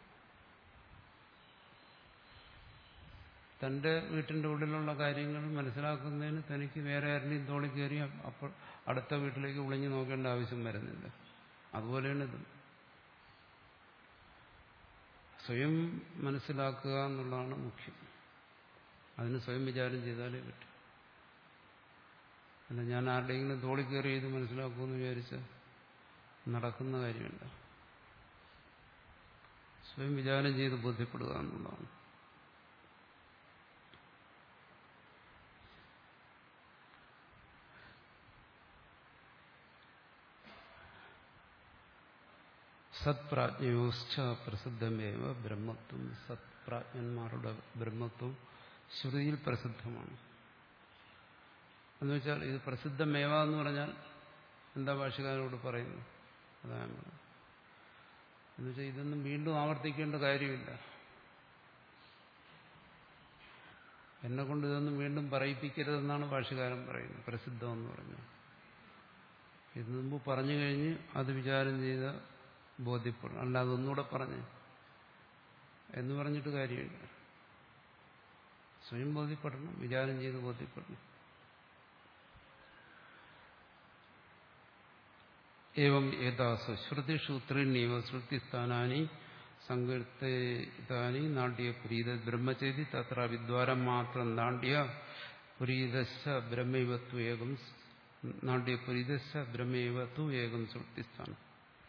തന്റെ വീട്ടിന്റെ ഉള്ളിലുള്ള കാര്യങ്ങൾ മനസ്സിലാക്കുന്നതിന് തനിക്ക് വേറെ ആരുടെയും തോളിൽ കയറി അപ്പോൾ അടുത്ത വീട്ടിലേക്ക് ഒളിഞ്ഞു നോക്കേണ്ട ആവശ്യം വരുന്നില്ല അതുപോലെയാണ് ഇത് സ്വയം മനസ്സിലാക്കുക എന്നുള്ളതാണ് മുഖ്യം അതിന് സ്വയം വിചാരം ചെയ്താലേ പറ്റും അല്ല ഞാൻ ആരുടെയെങ്കിലും തോളിൽ കയറി ഇത് മനസ്സിലാക്കുമെന്ന് വിചാരിച്ച് നടക്കുന്ന കാര്യമില്ല സ്വയം വിചാരം ചെയ്ത് ബോധ്യപ്പെടുക എന്നുള്ളതാണ് സത്പ്രാജ്ഞയോശ്ച പ്രസിദ്ധമേവ ബ്രഹ്മത്വം സത്പ്രാജ്ഞന്മാരുടെ ബ്രഹ്മത്വം ശ്രുതിയിൽ പ്രസിദ്ധമാണ് എന്നുവെച്ചാൽ ഇത് പ്രസിദ്ധമേവ എന്ന് പറഞ്ഞാൽ എന്താ ഭാഷകാരോട് പറയുന്നു അതാണ് എന്നുവെച്ചാൽ ഇതൊന്നും വീണ്ടും ആവർത്തിക്കേണ്ട കാര്യമില്ല എന്നെ കൊണ്ട് ഇതൊന്നും വീണ്ടും പറയിപ്പിക്കരുതെന്നാണ് ഭാഷകാരൻ പറയുന്നത് പ്രസിദ്ധം എന്ന് പറഞ്ഞു ഇത് മുമ്പ് പറഞ്ഞു കഴിഞ്ഞ് അത് വിചാരം ചെയ്ത ബോധ്യപ്പെടും അല്ല അതൊന്നുകൂടെ പറഞ്ഞ് എന്ന് പറഞ്ഞിട്ട് കാര്യമില്ല സ്വയം ബോധ്യപ്പെടണം വിചാരം ചെയ്ത് ബോധ്യപ്പെടണം ഏവം ഏതാസു ശ്രുതിഷു ത്രീണ്യവ ശ്രുതിസ്ഥാനാനി സങ്കീർത്തിതാനി നാട്യ പുരീത ബ്രഹ്മചേതി തത്ര വിദ്വാരം മാത്രം നാട്യ പുരീതശ്ച ബ്രഹ്മൈവത്വ ഏകം നാട്യ പുരീതശ്ച ബ്രഹ്മൈവത്വ ഏകം ശ്രുതിസ്ഥാനം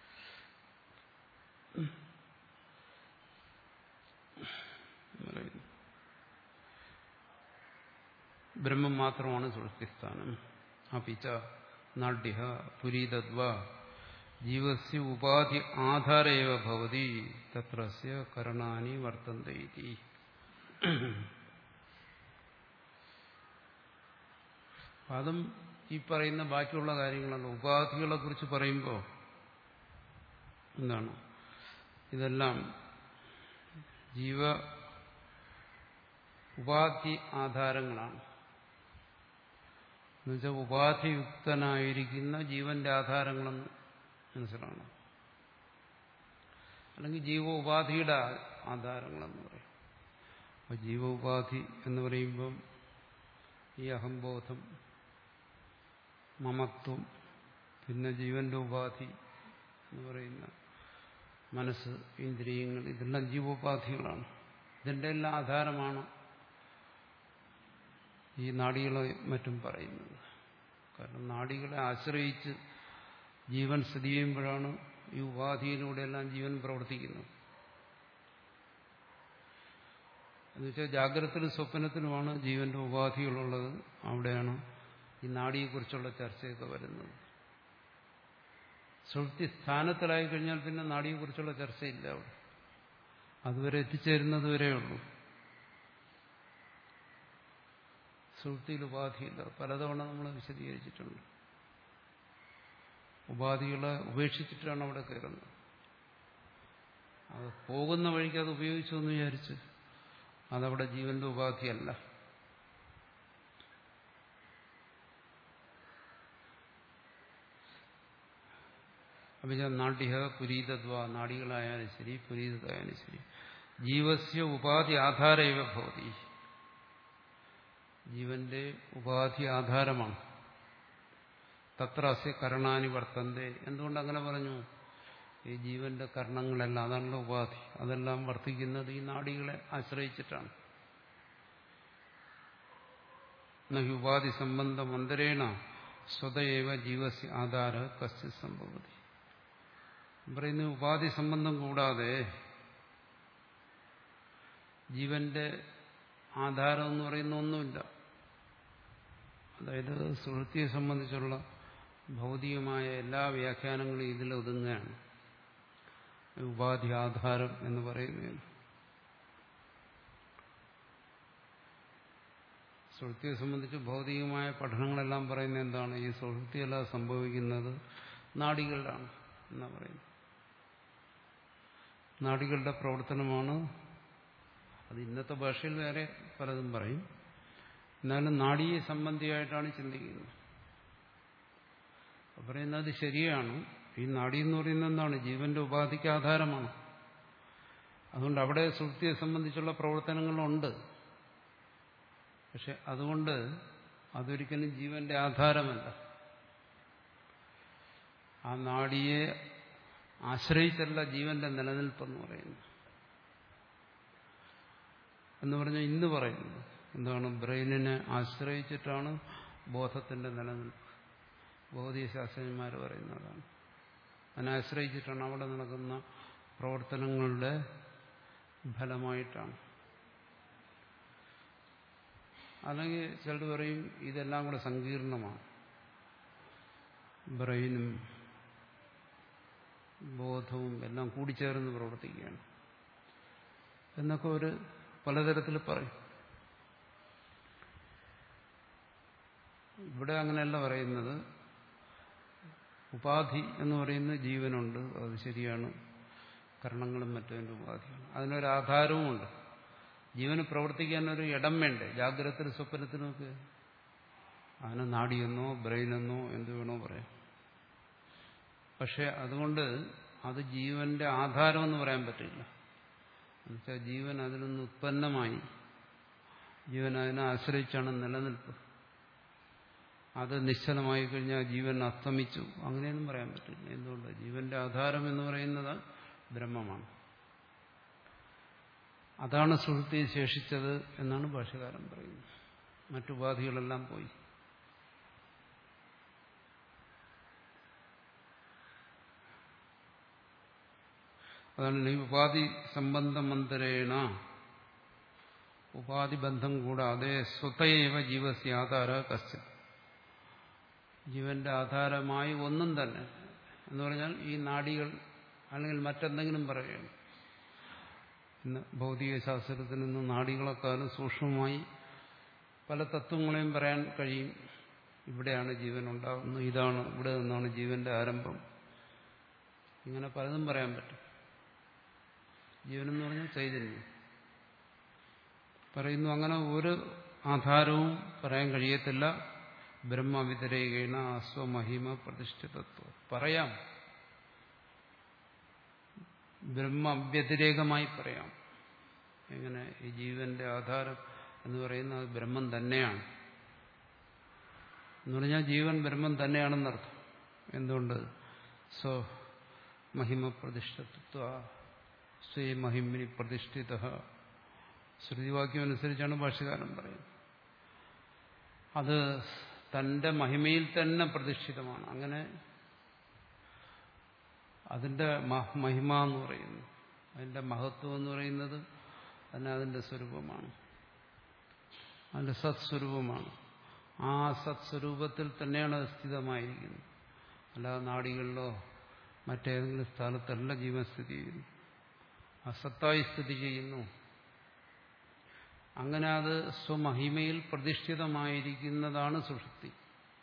ബ്രഹ്മം മാത്രമാണ് സുഷ്ടിസ്ഥാനം അപിച്ച നാട്യ പുരീതത്വ ജീവസ്യ ഉപാധി ആധാരേവ ഭവതി തത്രസ്യ കരണാനി വർത്തന്ത ഇതി അതും ഈ പറയുന്ന ബാക്കിയുള്ള കാര്യങ്ങളല്ല ഉപാധികളെ കുറിച്ച് പറയുമ്പോൾ എന്താണ് ഇതെല്ലാം ജീവ ഉപാധി ആധാരങ്ങളാണ് എന്നുവെച്ചാൽ ഉപാധിയുക്തനായിരിക്കുന്ന ജീവന്റെ ആധാരങ്ങളെന്ന് മനസ്സിലാണ് അല്ലെങ്കിൽ ജീവ ഉപാധിയുടെ ആധാരങ്ങളെന്ന് പറയും അപ്പോൾ ജീവ ഉപാധി എന്ന് പറയുമ്പം ഈ അഹംബോധം മമത്വം പിന്നെ ജീവന്റെ ഉപാധി എന്ന് പറയുന്ന മനസ്സ് ഇന്ദ്രിയങ്ങൾ ഇതെല്ലാം ജീവോപാധികളാണ് ഇതിൻ്റെ എല്ലാം ആധാരമാണ് ഈ നാടികളെ മറ്റും പറയുന്നത് കാരണം നാടികളെ ആശ്രയിച്ച് ജീവൻ സ്ഥിതി ചെയ്യുമ്പോഴാണ് ഈ ഉപാധിയിലൂടെയെല്ലാം ജീവൻ പ്രവർത്തിക്കുന്നത് എന്നുവെച്ചാൽ ജാഗ്രതത്തിലും സ്വപ്നത്തിലുമാണ് ജീവന്റെ ഉപാധികളുള്ളത് അവിടെയാണ് ഈ നാടിയെക്കുറിച്ചുള്ള ചർച്ചയൊക്കെ വരുന്നത് സുഹൃത്തി സ്ഥാനത്തിലായി കഴിഞ്ഞാൽ പിന്നെ നാടിയെക്കുറിച്ചുള്ള ചർച്ചയില്ല അവിടെ അതുവരെ എത്തിച്ചേരുന്നത് വരെയുള്ളൂ സുഹൃത്തിയിൽ ഉപാധിയില്ല പലതവണ നമ്മൾ വിശദീകരിച്ചിട്ടുണ്ട് ഉപാധികളെ ഉപേക്ഷിച്ചിട്ടാണ് അവിടെ കയറുന്നത് അത് പോകുന്ന വഴിക്ക് അത് ഉപയോഗിച്ചു എന്ന് വിചാരിച്ച് അതവിടെ ജീവന്റെ ഉപാധിയല്ല അഭിജ നാട്യ പുരീതത്വ നാടികളായാലും ശരി പുരീതതായാലും ശരി ജീവസ്യ ഉപാധി ആധാരൈവ ഭവതി ജീവന്റെ ഉപാധി ആധാരമാണ് തത്ര അസ്യ കരണാനി വർത്തന്തെ എന്തുകൊണ്ട് അങ്ങനെ പറഞ്ഞു ഈ ജീവന്റെ കർണങ്ങളെല്ലാം അതാണല്ലോ ഉപാധി അതെല്ലാം വർത്തിക്കുന്നത് ഈ നാടികളെ ആശ്രയിച്ചിട്ടാണ് നഹി ഉപാധി സംബന്ധം അന്തരേണ സ്വതയേവ ജീവസ്യ ആധാര കസ്യ സംഭവതി പറയുന്ന ഉപാധി സംബന്ധം കൂടാതെ ജീവന്റെ ആധാരം എന്ന് പറയുന്ന ഒന്നുമില്ല അതായത് സുഹൃത്തിയെ സംബന്ധിച്ചുള്ള ഭൗതികമായ എല്ലാ വ്യാഖ്യാനങ്ങളും ഇതിൽ ഒതുങ്ങുകയാണ് ഉപാധി ആധാരം എന്ന് പറയുന്നതിന് സുഹൃത്തിയെ സംബന്ധിച്ച് ഭൗതികമായ പഠനങ്ങളെല്ലാം പറയുന്നത് എന്താണ് ഈ സുഹൃത്തിയെല്ലാം സംഭവിക്കുന്നത് നാടികളിലാണ് എന്നാ പറയുന്നത് നാടികളുടെ പ്രവർത്തനമാണ് അത് ഇന്നത്തെ ഭാഷയിൽ വേറെ പലതും പറയും എന്നാലും നാടിയെ സംബന്ധിയായിട്ടാണ് ചിന്തിക്കുന്നത് പറയുന്നത് ശരിയാണ് ഈ നാടി എന്ന് പറയുന്നത് എന്താണ് ജീവന്റെ ഉപാധിക്ക് ആധാരമാണ് അതുകൊണ്ട് അവിടെ സുഹൃത്തിയെ സംബന്ധിച്ചുള്ള പ്രവർത്തനങ്ങളുണ്ട് പക്ഷെ അതുകൊണ്ട് അതൊരിക്കലും ജീവന്റെ ആധാരമല്ല ആ നാടിയെ ആശ്രയിച്ചല്ല ജീവന്റെ നിലനിൽപ്പെന്ന് പറയുന്നു എന്ന് പറഞ്ഞാൽ ഇന്ന് പറയുന്നത് എന്താണ് ബ്രെയിനിനെ ആശ്രയിച്ചിട്ടാണ് ബോധത്തിന്റെ നിലനിൽപ്പ് ഭൗതിക ശാസ്ത്രജ്ഞന്മാർ പറയുന്നതാണ് അതിനെ ആശ്രയിച്ചിട്ടാണ് അവിടെ നടക്കുന്ന പ്രവർത്തനങ്ങളുടെ ഫലമായിട്ടാണ് അല്ലെങ്കിൽ ചിലർ പറയും ഇതെല്ലാം കൂടെ സങ്കീർണമാണ് ബ്രെയിനും ബോധവും എല്ലാം കൂടിച്ചേർന്ന് പ്രവർത്തിക്കുകയാണ് എന്നൊക്കെ ഒരു പലതരത്തിൽ പറയും ഇവിടെ അങ്ങനെയല്ല പറയുന്നത് ഉപാധി എന്ന് പറയുന്നത് ജീവനുണ്ട് അത് ശരിയാണ് കർണങ്ങളും മറ്റതിൻ്റെ ഉപാധിയാണ് അതിനൊരാധാരവുമുണ്ട് ജീവന് പ്രവർത്തിക്കാൻ ഒരു ഇടം വേണ്ടേ ജാഗ്രതത്തിനും സ്വപ്നത്തിനുമൊക്കെ അതിന് നാടിയെന്നോ ബ്രെയിനെന്നോ എന്ത് വേണോ പറയാം പക്ഷെ അതുകൊണ്ട് അത് ജീവന്റെ ആധാരമെന്ന് പറയാൻ പറ്റില്ല എന്നുവെച്ചാൽ ജീവൻ അതിൽ നിന്ന് ഉത്പന്നമായി ജീവൻ അതിനെ ആശ്രയിച്ചാണ് നിലനിൽപ്പ് അത് നിശ്ചലമായി കഴിഞ്ഞാൽ ജീവൻ അസ്തമിച്ചു അങ്ങനെയൊന്നും പറയാൻ പറ്റില്ല എന്തുകൊണ്ട് ജീവന്റെ ആധാരം എന്ന് പറയുന്നത് ബ്രഹ്മമാണ് അതാണ് സുഹൃത്തി ശേഷിച്ചത് എന്നാണ് ഭാഷകാരൻ പറയുന്നത് മറ്റുപാധികളെല്ലാം പോയി അതാണ് ഈ ഉപാധി സംബന്ധമന്തരേണ ഉപാധി ബന്ധം കൂടാതെ സ്വതയേവ ജീവസ്യ ആധാര കശ്ചിത് ജീവന്റെ ആധാരമായി ഒന്നും തന്നെ എന്ന് പറഞ്ഞാൽ ഈ നാഡികൾ അല്ലെങ്കിൽ മറ്റെന്തെങ്കിലും പറയുകയാണ് ഇന്ന് ഭൗതിക ശാസ്ത്രത്തിൽ നിന്ന് നാഡികളെക്കാളും സൂക്ഷ്മമായി പല തത്വങ്ങളെയും പറയാൻ കഴിയും ഇവിടെയാണ് ജീവൻ ഉണ്ടാകുന്നത് ഇതാണ് ഇവിടെ നിന്നാണ് ജീവന്റെ ആരംഭം ഇങ്ങനെ പലതും പറയാൻ പറ്റും ജീവനെന്ന് പറഞ്ഞാൽ ചൈതന്യം പറയുന്നു അങ്ങനെ ഒരു ആധാരവും പറയാൻ കഴിയത്തില്ല ബ്രഹ്മവിതരേകേണ സ്വമഹിമ പ്രതിഷ്ഠിതത്വം പറയാം ബ്രഹ്മവ്യതിരേകമായി പറയാം എങ്ങനെ ഈ ജീവന്റെ ആധാരം എന്ന് പറയുന്നത് ബ്രഹ്മം തന്നെയാണ് എന്ന് പറഞ്ഞാൽ ജീവൻ ബ്രഹ്മം തന്നെയാണെന്നർത്ഥം എന്തുകൊണ്ട് സ്വ മഹിമ പ്രതിഷ്ഠിത്വ സ്വേ മഹിമിനി പ്രതിഷ്ഠിത ശ്രുതിവാക്യം അനുസരിച്ചാണ് ഭാഷകാരൻ പറയുന്നത് അത് തന്റെ മഹിമയിൽ തന്നെ പ്രതിഷ്ഠിതമാണ് അങ്ങനെ അതിന്റെ മഹിമ എന്ന് പറയുന്നു അതിന്റെ മഹത്വം എന്ന് പറയുന്നത് തന്നെ അതിന്റെ സ്വരൂപമാണ് അതിന്റെ സത്സ്വരൂപമാണ് ആ സത്സ്വരൂപത്തിൽ തന്നെയാണ് അത് സ്ഥിതമായിരിക്കുന്നത് അല്ലാതെ നാടികളിലോ മറ്റേതെങ്കിലും സ്ഥലത്തല്ല ജീവൻ സ്ഥിതി ചെയ്യുന്നു അസത്തായി സ്ഥിതി ചെയ്യുന്നു അങ്ങനെ അത് സ്വമഹിമയിൽ പ്രതിഷ്ഠിതമായിരിക്കുന്നതാണ് സുഷുപ്തി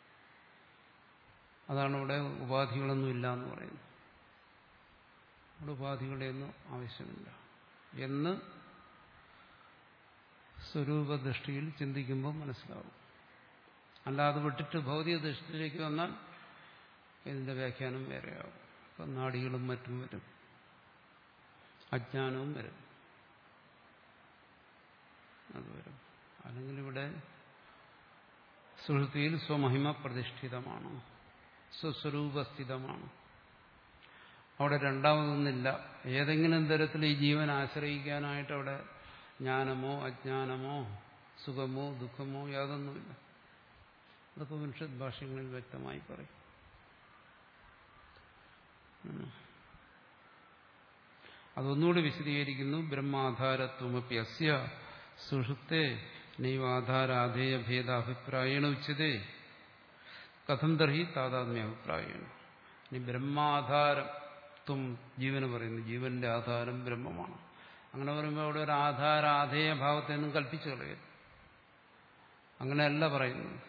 അതാണ് ഇവിടെ ഉപാധികളൊന്നും ഇല്ല എന്ന് പറയുന്നത് അവിടെ ഉപാധികളുടെയൊന്നും ആവശ്യമില്ല എന്ന് സ്വരൂപദൃഷ്ടിയിൽ ചിന്തിക്കുമ്പോൾ മനസ്സിലാവും അല്ലാതെ വിട്ടിട്ട് ഭൗതിക ദൃഷ്ടിയിലേക്ക് വന്നാൽ ഇതിന്റെ വ്യാഖ്യാനം വേറെയാവും അപ്പം നാടികളും മറ്റും വരും അജ്ഞാനവും വരും അത് വരും അല്ലെങ്കിൽ ഇവിടെ സുഹൃത്തിയിൽ സ്വമഹിമ പ്രതിഷ്ഠിതമാണ് സ്വസ്വരൂപസ്ഥിതമാണ് അവിടെ രണ്ടാമതൊന്നില്ല ഏതെങ്കിലും തരത്തിൽ ഈ ജീവൻ ആശ്രയിക്കാനായിട്ട് അവിടെ ജ്ഞാനമോ അജ്ഞാനമോ സുഖമോ ദുഃഖമോ യാതൊന്നുമില്ല അതൊക്കെ ഉപനിഷത് ഭാഷ്യങ്ങളിൽ വ്യക്തമായി പറയും അതൊന്നുകൂടി വിശദീകരിക്കുന്നു ബ്രഹ്മാധാരത്വമപ്പി അസ്യ സുഷുപ്തെ നൈവാധാരാധേയ ഭേദാഭിപ്രായേണ ഉച്ചതേ കഥം തർഹി താതാത്മ്യ അഭിപ്രായേണ ഇനി ബ്രഹ്മാധാരത്വം ജീവന് പറയുന്നു ജീവന്റെ ആധാരം ബ്രഹ്മമാണ് അങ്ങനെ പറയുമ്പോൾ അവിടെ ഒരു ആധാരാധേയ ഭാവത്തെ ഒന്നും കൽപ്പിച്ചു കളയരുത് അങ്ങനെയല്ല പറയുന്നത്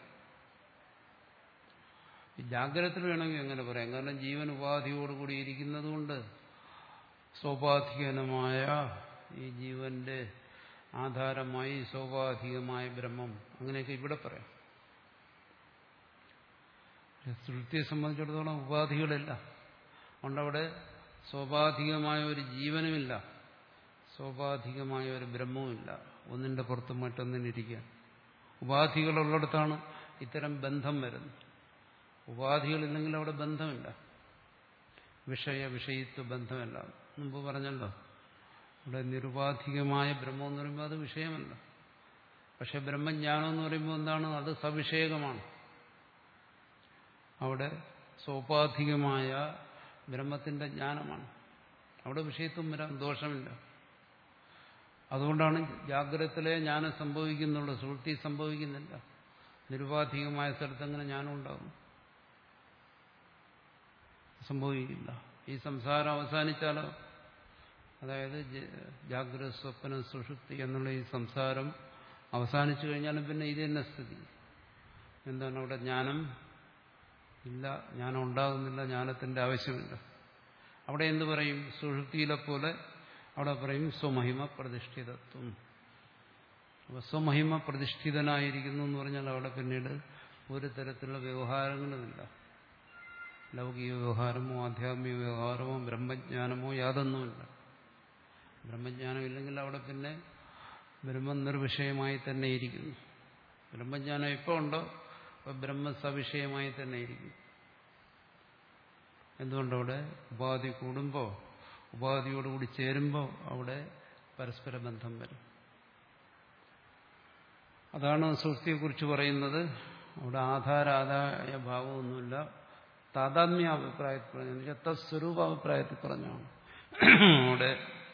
ജാഗ്രതത്തിൽ വേണമെങ്കിൽ എങ്ങനെ പറയാം കാരണം ജീവൻ ഉപാധിയോടുകൂടി ഇരിക്കുന്നത് കൊണ്ട് സ്വാഭാധികനമായ ഈ ജീവന്റെ ആധാരമായി സ്വാഭാവികമായ ബ്രഹ്മം അങ്ങനെയൊക്കെ ഇവിടെ പറയാം സൃഷ്ടിയെ സംബന്ധിച്ചിടത്തോളം ഉപാധികളില്ല അതുകൊണ്ടവിടെ സ്വാഭാവികമായ ഒരു ജീവനുമില്ല സ്വാഭാവികമായ ഒരു ബ്രഹ്മവുമില്ല ഒന്നിന്റെ പുറത്തും മറ്റൊന്നിനിരിക്കാൻ ഉപാധികളുള്ളിടത്താണ് ഇത്തരം ബന്ധം വരുന്നത് ഉപാധികളില്ലെങ്കിൽ അവിടെ ബന്ധമില്ല വിഷയ വിഷയിത്വ ബന്ധമല്ല മുമ്പ് പറഞ്ഞല്ലോ ഇവിടെ നിരുപാധികമായ ബ്രഹ്മം എന്ന് പറയുമ്പോൾ അത് വിഷയമല്ല പക്ഷെ ബ്രഹ്മജ്ഞാനം എന്ന് പറയുമ്പോൾ എന്താണ് അത് സവിഷയകമാണ് അവിടെ സോപാധികമായ ബ്രഹ്മത്തിന്റെ ജ്ഞാനമാണ് അവിടെ വിഷയത്വം വരാൻ ദോഷമില്ല അതുകൊണ്ടാണ് ജാഗ്രതത്തിലെ ജ്ഞാനം സംഭവിക്കുന്നുള്ളൂ സുഹൃത്തി സംഭവിക്കുന്നില്ല നിരുപാധികമായ സ്ഥലത്ത് അങ്ങനെ ജ്ഞാനം ഉണ്ടാകും സംഭവിക്കില്ല ഈ സംസാരം അവസാനിച്ചാലോ അതായത് ജ- ജാഗ്രത സ്വപ്ന സുഷുപ്തി എന്നുള്ള ഈ സംസാരം അവസാനിച്ചു കഴിഞ്ഞാലും പിന്നെ ഇത് തന്നെ സ്ഥിതി എന്താണ് അവിടെ ജ്ഞാനം ഇല്ല ജ്ഞാനം ഉണ്ടാകുന്നില്ല ജ്ഞാനത്തിന്റെ ആവശ്യമില്ല അവിടെ എന്ത് പറയും സുഷുപ്തിയിലെ പോലെ അവിടെ പറയും സ്വമഹിമ പ്രതിഷ്ഠിതത്വം അപ്പൊ സ്വമഹിമ പ്രതിഷ്ഠിതനായിരിക്കുന്നു എന്ന് പറഞ്ഞാൽ അവിടെ പിന്നീട് ഒരു തരത്തിലുള്ള വ്യവഹാരങ്ങളുമില്ല ലൗകിക വ്യവഹാരമോ ആധ്യാത്മിക വ്യവഹാരമോ ബ്രഹ്മജ്ഞാനമോ യാതൊന്നുമില്ല ബ്രഹ്മജ്ഞാനം ഇല്ലെങ്കിൽ അവിടെ പിന്നെ ബ്രഹ്മം നിർവിഷയമായി തന്നെ ഇരിക്കുന്നു ബ്രഹ്മജ്ഞാനം ഇപ്പോൾ ഉണ്ടോ അപ്പോൾ ബ്രഹ്മ സവിഷയമായി തന്നെ ഇരിക്കും എന്തുകൊണ്ടവിടെ ഉപാധി കൂടുമ്പോൾ ഉപാധിയോടുകൂടി ചേരുമ്പോൾ അവിടെ പരസ്പര ബന്ധം വരും അതാണ് സുഷ്ടിയെക്കുറിച്ച് പറയുന്നത് അവിടെ ആധാരാധായ ഭാവമൊന്നുമില്ല താതാത്മ്യ അഭിപ്രായത്തിൽ പറഞ്ഞു എന്ന് വെച്ചാൽ തസ്വരൂപ അഭിപ്രായത്തിൽ പറഞ്ഞാണ് അവിടെ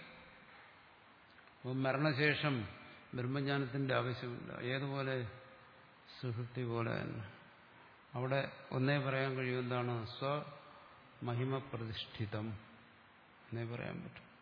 അപ്പം മരണശേഷം ബ്രഹ്മജ്ഞാനത്തിന്റെ ആവശ്യമില്ല ഏതുപോലെ സുഹൃത്തി പോലെ തന്നെ അവിടെ ഒന്നേ പറയാൻ കഴിയും എന്താണ് സ്വമഹിമ പ്രതിഷ്ഠിതം എന്നേ പറയാൻ പറ്റും